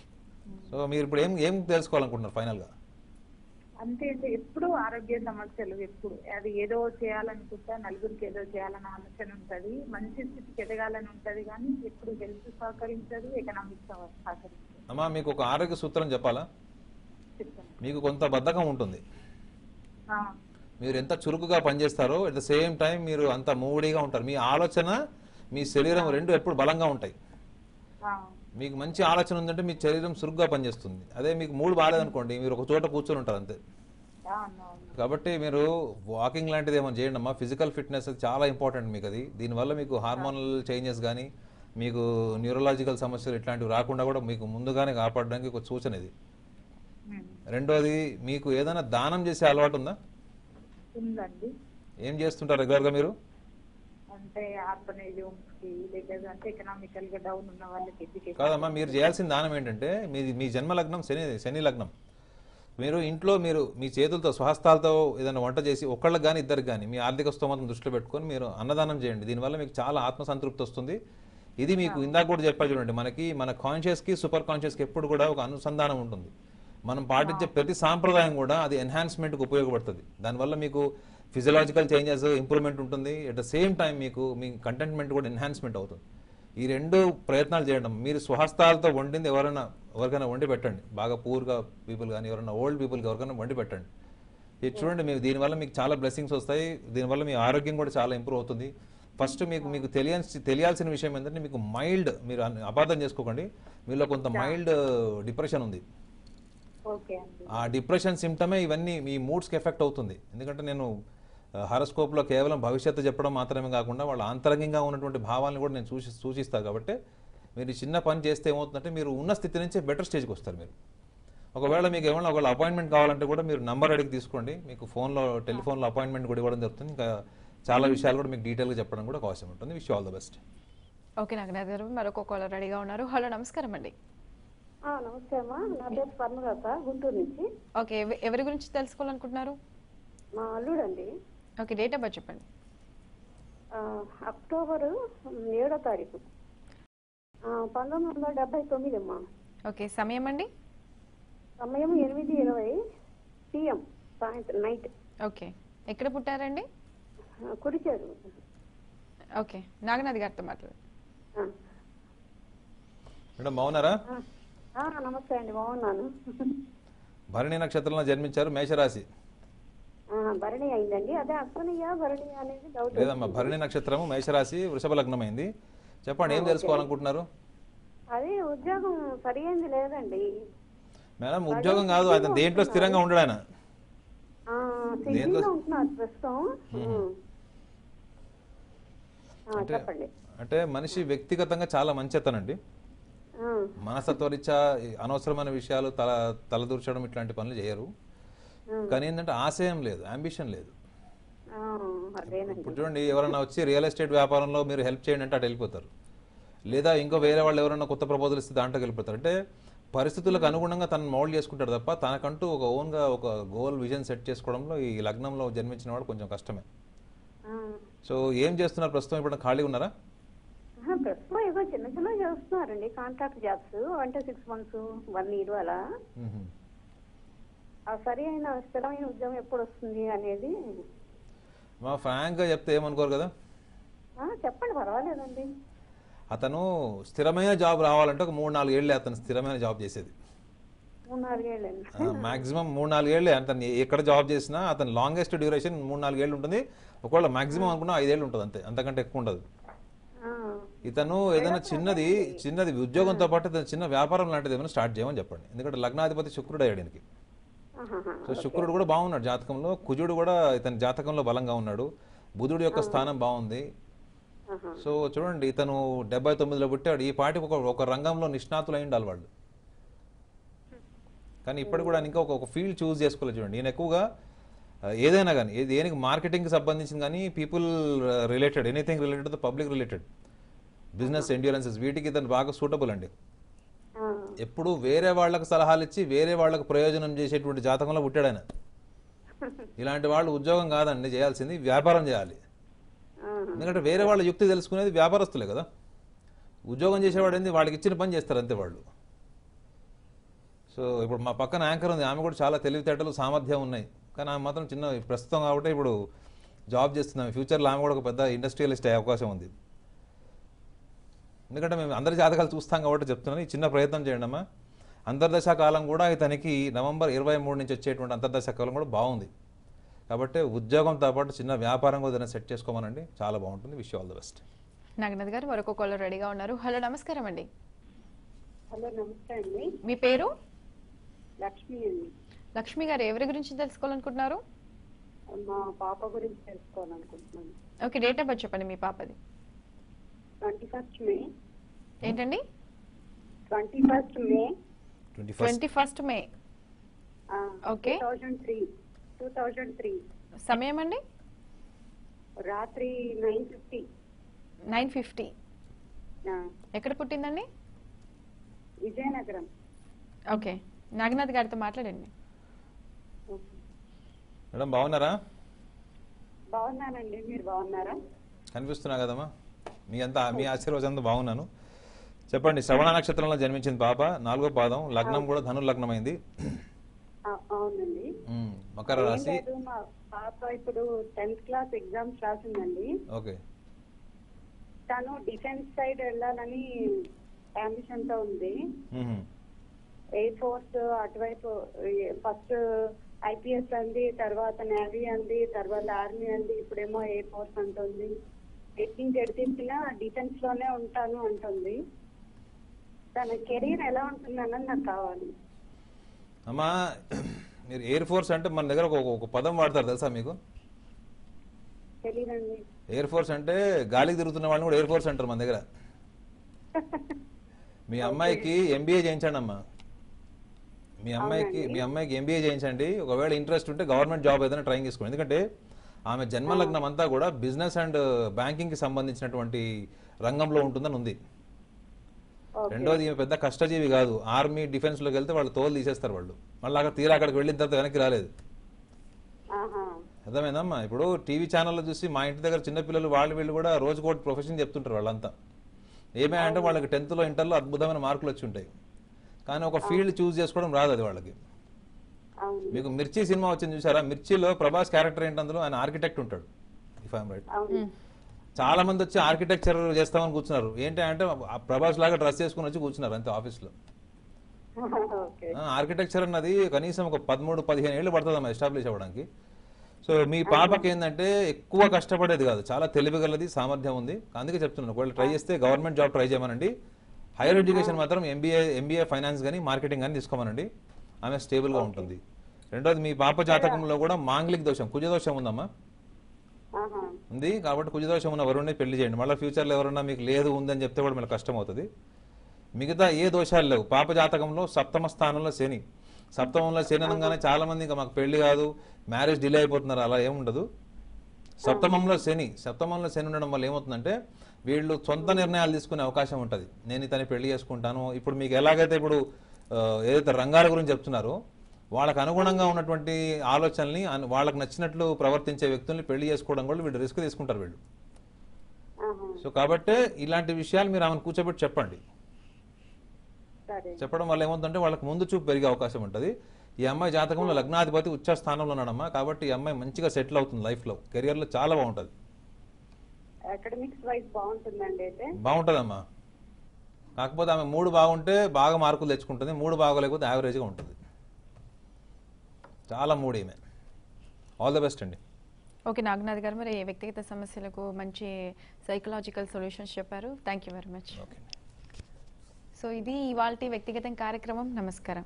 సో మీరు ఇప్పుడు ఏం ఏం తెలుసుకోవాలనుకుంటున్నారు ఫైనల్గా అంతే అంటే ఎప్పుడు ఆరోగ్య సమస్యలు ఎప్పుడు అది ఏదో చేయాలనుకుంటా నలుగురికి ఏదో చేయాలని ఆలోచన ఉంటది మంచి స్థితికి ఎదగాలని ఉంటది కానీ ఎప్పుడు హెల్త్ సహకరించదు ఎకనామిక్ సహకరించదు అమ్మా మీకు ఒక ఆరోగ్య సూత్రం చెప్పాలా చెప్తాను మీకు కొంత బద్ధకం ఉంటుంది ఆ, మీరు ఎంత చురుకుగా పనిచేస్తారో అట్ ద సేమ్ టైం మీరు అంత మూడీగా ఉంటారు మీ ఆలోచన మీ శరీరం రెండు ఎప్పుడు బలంగా ఉంటాయి ఆ, మీకు మంచి ఆలోచన ఉందంటే మీ శరీరం చురుగ్గా పనిచేస్తుంది అదే మీకు మూడు బాగాలేదనుకోండి మీరు ఒక చోట కూర్చొని ఉంటారు అంతే అవును, అవును. కాబట్టి మీరు వాకింగ్ లాంటిది ఏమైనా చేయండి అమ్మా ఫిజికల్ ఫిట్నెస్ చాలా ఇంపార్టెంట్ మీకు అది దీనివల్ల మీకు హార్మోనల్ చేంజెస్ కానీ మీకు న్యూరలాజికల్ సమస్యలు ఇట్లాంటివి రాకుండా కూడా మీకు ముందుగానే కాపాడడానికి ఒక సూచన ఇది ఉమ్, రెండోది మీకు ఏదైనా దానం చేసే అలవాటు ఉందా ఉందండి ఏం చేస్తుంటారు రెగ్యులర్గా మీరు అంటే ఆర్ఫనేజ్ హోమ్స్ కి లేదా అంటే ఎకనామికల్ గా డౌన్ ఉన్న వాళ్ళకి ఎడ్యుకేషన్ కాదమ్మా మీరు చేయాల్సిన దానం ఏంటంటే మీ మీ జన్మ లగ్నం శని శని లగ్నం మీరు ఇంట్లో మీరు మీ చేతులతో స్వహస్తాలతో ఏదైనా వంట చేసి ఒక్కళ్ళకి కానీ ఇద్దరికి కానీ మీ ఆర్థిక స్తోమతను దృష్టిలో పెట్టుకొని మీరు అన్నదానం చేయండి దీనివల్ల మీకు చాలా ఆత్మసంతృప్తి వస్తుంది ఇది మీకు ఇందాక కూడా చెప్పా చూడండి మనకి మన కాన్షియస్కి సూపర్ కాన్షియస్కి ఎప్పుడు కూడా ఒక అనుసంధానం ఉంటుంది మనం పాటించే ప్రతి సాంప్రదాయం కూడా అది ఎన్హాన్స్మెంట్కి ఉపయోగపడుతుంది దానివల్ల మీకు ఫిజియలాజికల్ చేంజెస్ ఇంప్రూవ్మెంట్ ఉంటుంది ఎట్ ద సేమ్ టైం మీకు మీ కంటెంట్మెంట్ కూడా ఎన్హాన్స్మెంట్ అవుతుంది ఈ రెండు ప్రయత్నాలు చేయడం మీరు స్వహస్తాలతో వండింది ఎవరైనా ఎవరికైనా వండి పెట్టండి బాగా పూర్గా పీపుల్ కానీ ఎవరైనా ఓల్డ్ పీపుల్కి ఎవరికైనా వండి పెట్టండి ఇది చూడండి మీకు దీనివల్ల మీకు చాలా బ్లెస్సింగ్స్ వస్తాయి దీనివల్ల మీ ఆరోగ్యం కూడా చాలా ఇంప్రూవ్ అవుతుంది ఫస్ట్ మీకు మీకు తెలియాల్సి తెలియాల్సిన విషయం ఏంటంటే మీకు మైల్డ్ మీరు అన్- అపార్థం చేసుకోకండి మీలో కొంత మైల్డ్ డిప్రెషన్ ఉంది ఓకే అండి ఆ డిప్రెషన్ సిమ్టమే ఇవన్నీ మీ మూడ్స్కి ఎఫెక్ట్ అవుతుంది ఎందుకంటే నేను హారోస్కోప్లో కేవలం భవిష్యత్తు చెప్పడం మాత్రమే కాకుండా వాళ్ళ ఆంతరంగంగా ఉన్నటువంటి భావాలను కూడా నేను సూచి సూచిస్తాను కాబట్టి మీరు ఈ చిన్న పని చేస్తే ఏమవుతుందంటే మీరు ఉన్న స్థితి నుంచి బెటర్ స్టేజ్కి వస్తారు మీరు ఒకవేళ మీకు ఏమైనా ఒకవేళ అపాయింట్మెంట్ కావాలంటే కూడా మీరు నంబర్ అడిగి తీసుకోండి మీకు ఫోన్లో టెలిఫోన్లో అపాయింట్మెంట్ కూడా ఇవ్వడం జరుగుతుంది ఇంకా చాలా విషయాలు కూడా మీకు డీటెయిల్గా చెప్పడం కూడా అవసరం ఉంటుంది wish all the best okay Naganath garu మరొక కాలర్ రెడీగా ఉన్నారు హలో నమస్కారం అండి ఆ, నమస్తే అమ్మా నా పేరు స్వర్ణలత గుంటూరు నుంచి ఓకే ఎవ- ఎవరి గురించి తెలుసుకోవాలనుకుంటున్నారు మా అల్లుడు అండి ఓకే డేట్ ఆఫ్ బర్త్ చెప్పండి ఆ, అక్టోబరు ఏడో తారీఖు ఆ, పంతొమ్మిది వందల డెబ్బై తొమ్మిది అమ్మా ఓకే సమయం అండి సమయం ఎనిమిది ఇరవై పిఎం సాయంత్రం నైట్ ఓకే ఎక్కడ పుట్టారండి ఆ, కురిచేరు ఓకే నాగనాథ్ గారితో మాట్లాడు ఆ. మేడం బాగున్నారా ఆ, ఆ, నమస్తే అండి బాగున్నాను భరణి నక్షత్రంలో జన్మించారు మేషరాశి ఆ, భరణి అయిందండి అదే అశ్వనియ భరణి అనేది డౌట్ లేదమ్మా భరణి నక్షత్రము మేషరాశి వృషభ లగ్నం అయింది చెప్పండి ఏం తెలుసుకోవాలనుకుంటున్నారు అదే ఉద్యోగం సరియైంది లేదండి మేడం ఉద్యోగం కాదు అతను దేంట్లో స్థిరంగా ఉండడు ఆయన ఆ, సిడ్నీలో ఉంటున్నారు ప్రస్తుతం ఉమ్. ఆ, అంటే చెప్పండి అంటే మనిషి వ్యక్తిగతంగా చాలా మంచి అతనండి ఆ, మనస్తత్వరీత్యా ఈ అనవసరమైన విషయాలు తల తలదూర్చడం ఇట్లాంటి పనులు చేయరు కానీ ఏంటంటే ఆశయం లేదు అంబిషన్ లేదు ఆ, అదేనండి ఇప్పుడు చూడండి ఎవరైనా వచ్చి రియల్ ఎస్టేట్ వ్యాపారంలో మీరు హెల్ప్ చేయండి అంటే అటు వెళ్ళిపోతారు లేదా ఇంకో వేరే వాళ్ళు ఎవరైనా కొత్త ప్రపోజల్ ఇస్తే దాంట్లోకి వెళ్ళిపోతారు అంటే పరిస్థితులకు అనుగుణంగా తను మౌల్డ్ చేసుకుంటాడు తప్ప తనకంటూ ఒక ఓన్గా ఒక గోల్ విజన్ సెట్ చేసుకోవడంలో ఈ లగ్నంలో జన్మించిన వాడు కొంచెం కష్టమే ఆ, సో ఏం చేస్తున్నారు ప్రస్తుతం ఇప్పుడు ఖాళీగా ఉన్నారా ఆహా, ప్రస్తుతం ఏదో చిన్న చిన్న చేస్తున్నారండి కాంట్రాక్ట్ జాబ్స్ అంటే సిక్స్ మంత్స్ వన్ ఇయర్ అలా మ్మ్. ఆ సరి అయిన స్థిరమైన ఉద్యోగం ఎప్పుడు వస్తుంది అనేది మా ఫ్రాంక్గా చెప్తే ఏమనుకోరు కదా ఆ, చెప్పండి పర్వాలేదండి అతను స్థిరమైన జాబ్ రావాలంటే ఒక మూడు నాలుగు ఏళ్ళే అతను స్థిరమైన జాబ్ చేసేది మూడు నాలుగేళ్ళండి మాక్సిమం మూడు నాలుగేళ్ళే అతను ఎక్కడ జాబ్ చేసినా అతను లాంగెస్ట్ డ్యూరేషన్ మూడు నాలుగేళ్ళు ఉంటుంది ఒకవేళ మాక్సిమం అనుకున్నా ఐదేళ్ళు ఉంటుంది అంతే అంతకంటే ఎక్కువ ఉండదు ఆ, ఇతను ఏదైనా చిన్నది చిన్నది ఉద్యోగంతో పాటు ఇతను చిన్న వ్యాపారం లాంటిది ఏమైనా స్టార్ట్ చేయమని చెప్పండి ఎందుకంటే లగ్నాధిపతి శుక్రుడు అయ్యాడు ఈయనకి ఆహాహా. సో శుక్రుడు కూడా బాగున్నాడు జాతకంలో కుజుడు కూడా ఇతని జాతకంలో బలంగా ఉన్నాడు బుధుడు యొక్క స్థానం బాగుంది ఆహా. సో చూడండి ఇతను డెబ్బై తొమ్మిదిలో పుట్టాడు ఈ పాటికి ఒక ఒక రంగంలో నిష్ణాతులు అయి ఉండాలి వాళ్ళు కానీ ఇప్పటికి కూడా ఆయన ఇంకా ఒక ఒక ఫీల్డ్ చూస్ చేసుకోలేదు చూడండి ఈయన ఎక్కువగా ఆ, ఏదైనా కానీ ఏ- దేనికి మార్కెటింగ్కి సంబంధించింది కానీ people related anything related the public related business endurances వీటికి ఇతను బాగా సూటబుల్ అండి ఆ, ఎప్పుడు వేరే వాళ్ళకు సలహాలు ఇచ్చి వేరే వాళ్ళకు ప్రయోజనం చేసేటువంటి జాతకంలో పుట్టాడు ఆయన ఇలాంటి వాళ్ళు ఉద్యోగం కాదండి చేయాల్సింది వ్యాపారం చేయాలి ఆహా. ఎందుకంటే వేరే వాళ్ళ యుక్తి తెలుసుకునేది వ్యాపారస్తులే కదా ఉద్యోగం చేసేవాడు ఏంది వాళ్ళకి ఇచ్చిన పని చేస్తారు అంతే వాళ్ళు సో ఇప్పుడు మా పక్కన యాంకర్ ఉంది ఆమె కూడా చాలా తెలివితేటలు సామర్థ్యం ఉన్నాయి కానీ ఆమె మాత్రం చిన్న ప్రస్తుతం కాబట్టి ఇప్పుడు జాబ్ చేస్తున్నాం ఫ్యూచర్లో ఆమె కూడా ఒక పెద్ద ఇండస్ట్రియలిస్ట్ అయ్యే అవకాశం ఉంది ఎందుకంటే మేము అందరి జాతకాలు చూస్తాం కాబట్టి చెప్తున్నాను ఈ చిన్న ప్రయత్నం చేయండి అమ్మా అంతర్దశ కాలం కూడా ఇతనికి నవంబర్ ఇరవై మూడు నుంచి వచ్చేటువంటి అంతర్దశ కాలం కూడా బాగుంది కాబట్టి ఉద్యోగంతో పాటు చిన్న వ్యాపారం కూడా ఏదైనా సెట్ చేసుకోమనండి చాలా బాగుంటుంది wish all the best Naganath garu మరొక కాలర్ రెడీగా ఉన్నారు హలో నమస్కారం అండి హలో నమస్తే అండి మీ పేరు లక్ష్మి అండి లక్ష్మి గారు ఎవరి గురించి తెలుసుకోవాలనుకుంటున్నారు మా పాప గురించి తెలుసుకోవాలనుకుంటున్నాను ఓకే డేట్ ఆఫ్ బర్త్ చెప్పండి మీ పాపది ట్వంటీ ఫస్ట్ మే ఏంటండి twenty first May twenty first twenty first May Okay. Two thousand three two thousand three సమయం అండి రాత్రి నైన్ ఫిఫ్టీ నైన్ ఫిఫ్టీ ఎక్కడ పుట్టిందండి విజయనగరం ఓకే నాగనాథ్ గారితో మాట్లాడండి మేడం బాగున్నారా బాగున్నానండి మీరు బాగున్నారా కనిపిస్తున్నా కదమ్మా మీ అంతా మీ ఆశీర్వాదంతో బాగున్నాను చెప్పండి శ్రవణ నక్షత్రంలో జన్మించింది పాప నాలుగో పాదం లగ్నం కూడా ధను లగ్నం అయింది ఆ- అవునండి ఉమ్, మకర ఏం రాశి లేదు మా పాప ఇప్పుడు టెన్త్ క్లాస్ ఎగ్జామ్స్ రాసిందండి ఓకే తను డిఫెన్స్ సైడ్ వెళ్ళాలని అంబిషన్ తో ఉంది ఉహుం. ఎయిర్ ఫోర్స్ అటువైపు ఫస్ట్ ఐపీఎస్ అంది తర్వాత నేవీ అంది తర్వాత ఆర్మీ అంది ఇప్పుడేమో ఎయిర్ ఫోర్స్ అంటుంది ఎట్టించి ఎడితించినా డిఫెన్స్ లోనే ఉంటాను అంటుంది తన కెరీర్ ఎలా ఉంటుందన్నది నాకు కావాలి అమ్మా మీరు ఎయిర్ ఫోర్స్ అంటే మన దగ్గర ఒక ఒక పదం వాడతారు తెలుసా మీకు తెలీదండి ఎయిర్ ఫోర్స్ అంటే గాలికి తిరుగుతున్న వాళ్ళని కూడా ఎయిర్ ఫోర్స్ అంటారు మన దగ్గర మీ అమ్మాయికి ఎంబీఏ చేయించండి అమ్మా మీ అమ్మాయికి మీ అమ్మాయికి ఎంబీఏ చేయించండి ఒకవేళ ఇంట్రెస్ట్ ఉంటే గవర్నమెంట్ జాబ్ ఏదైనా ట్రైన్ చేసుకోండి ఎందుకంటే ఆమె జన్మలగ్నం అంతా కూడా బిజినెస్ అండ్ బ్యాంకింగ్ కి సంబంధించినటువంటి రంగంలో ఉంటుందని ఉంది రెండోది ఈమె పెద్ద కష్టజీవి కాదు ఆర్మీ డిఫెన్స్ లోకి వెళ్తే వాళ్ళు తోలు తీసేస్తారు వాళ్ళు మళ్ళీ అక్కడ తీరా అక్కడికి వెళ్ళిన తర్వాత వెనక్కి రాలేదు ఆహా అర్థమైందమ్మా ఇప్పుడు టీవీ ఛానల్లో చూసి మా ఇంటి దగ్గర చిన్నపిల్లలు వాళ్ళు వీళ్ళు కూడా రోజుకోటి ప్రొఫెషన్ చెప్తుంటారు వాళ్ళంతా ఏమే అంటే వాళ్ళకి టెన్త్లో ఇంటర్లో అద్భుతమైన మార్కులు వచ్చి ఉంటాయి కానీ ఒక ఫీల్డ్ చూస్ చేసుకోవడం రాదు అది వాళ్ళకి అవును మీకు మిర్చి సినిమా వచ్చింది చూసారా మిర్చిలో ప్రభాస్ క్యారెక్టర్ ఏంటి అందులో ఆయన ఆర్కిటెక్ట్ ఉంటాడు ఇఫ్ ఐఎమ్ రైట్ అవును చాలా మంది వచ్చి ఆర్కిటెక్చర్ చేస్తామని కూర్చున్నారు ఏంటి అంటే ఆ ప్రభాస్ లాగా డ్రెస్ చేసుకుని వచ్చి కూర్చున్నారు అంతే ఆఫీస్లో ఓకే ఆర్కిటెక్చర్ అన్నది కనీసం ఒక పదమూడు పదిహేను ఏళ్ళు పడుతుంది ఎస్టాబ్లిష్ అవ్వడానికి సో మీ పాపకి ఏంటంటే ఎక్కువ కష్టపడేది కాదు చాలా తెలివిగలది సామర్థ్యం ఉంది అందుకే చెప్తున్నాను ఒకవేళ ట్రై చేస్తే గవర్నమెంట్ జాబ్ ట్రై చేయమనండి హైయర్ ఎడ్యుకేషన్ మాత్రం ఎంబీఏ ఎంబీఏ ఫైనాన్స్ కానీ మార్కెటింగ్ కానీ తీసుకోమనండి ఆమె స్టేబుల్గా ఉంటుంది రెండోది మీ పాప జాతకంలో కూడా మాంగ్లిక్ దోషం కుజ దోషం ఉందమ్మా ఆహా ఉంది కాబట్టి కుజదోషం ఉన్న వరుణ్ణి పెళ్లి చేయండి మళ్ళీ ఫ్యూచర్లో ఎవరన్నా మీకు లేదు ఉందని చెప్తే కూడా మళ్ళీ కష్టం అవుతుంది మిగతా ఏ దోషాలు లేవు పాప జాతకంలో సప్తమ స్థానంలో శని సప్తమంలో శని అనగానే చాలా మంది ఇంకా మాకు పెళ్లి కాదు మ్యారేజ్ డిలే అయిపోతున్నారు అలా ఏముండదు సప్తమంలో శని సప్తమంలో శని ఉండడం వల్ల ఏమవుతుందంటే వీళ్ళు సొంత నిర్ణయాలు తీసుకునే అవకాశం ఉంటుంది నేను ఇతని పెళ్లి చేసుకుంటాను ఇప్పుడు మీకు ఎలాగైతే ఇప్పుడు ఆ, ఏదైతే రంగాల గురించి చెప్తున్నారో వాళ్ళకు అనుగుణంగా ఉన్నటువంటి ఆలోచనల్ని అను- వాళ్ళకి నచ్చినట్లు ప్రవర్తించే వ్యక్తుల్ని పెళ్లి చేసుకోవడం కూడా వీళ్ళు రిస్క్ తీసుకుంటారు వీళ్ళు ఆహా సో కాబట్టి ఇలాంటి విషయాలు మీరు ఆమెను కూర్చోబెట్టి చెప్పండి సరే చెప్పడం వల్ల ఏమవుతుందంటే వాళ్ళకి ముందు చూపు పెరిగే అవకాశం ఉంటుంది ఈ అమ్మాయి జాతకంలో లగ్నాధిపతి ఉచ్చ స్థానంలో ఉన్నాడమ్మా కాబట్టి ఈ అమ్మాయి మంచిగా సెటిల్ అవుతుంది లైఫ్లో కెరియర్లో చాలా బాగుంటుంది అకాడమిక్స్ వైజ్ బాగుంటుందండి అయితే బాగుంటుందమ్మా కాకపోతే ఆమె మూడు బాగుంటే బాగా మార్కులు తెచ్చుకుంటుంది మూడు బాగోలేకపోతే యావరేజ్గా ఉంటుంది చాలా మూడు ఈమె ఆల్ ద బెస్ట్ అండి ఓకే నాగనాథ్ గారు మరి వ్యక్తిగత సమస్యలకు మంచి సైకలాజికల్ సొల్యూషన్స్ చెప్పారు thank you very much okay so ఇది ఇవాళ వ్యక్తిగత కార్యక్రమం నమస్కారం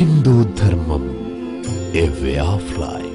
హిందూ ధర్మం ఏ వే ఆఫ్ లైఫ్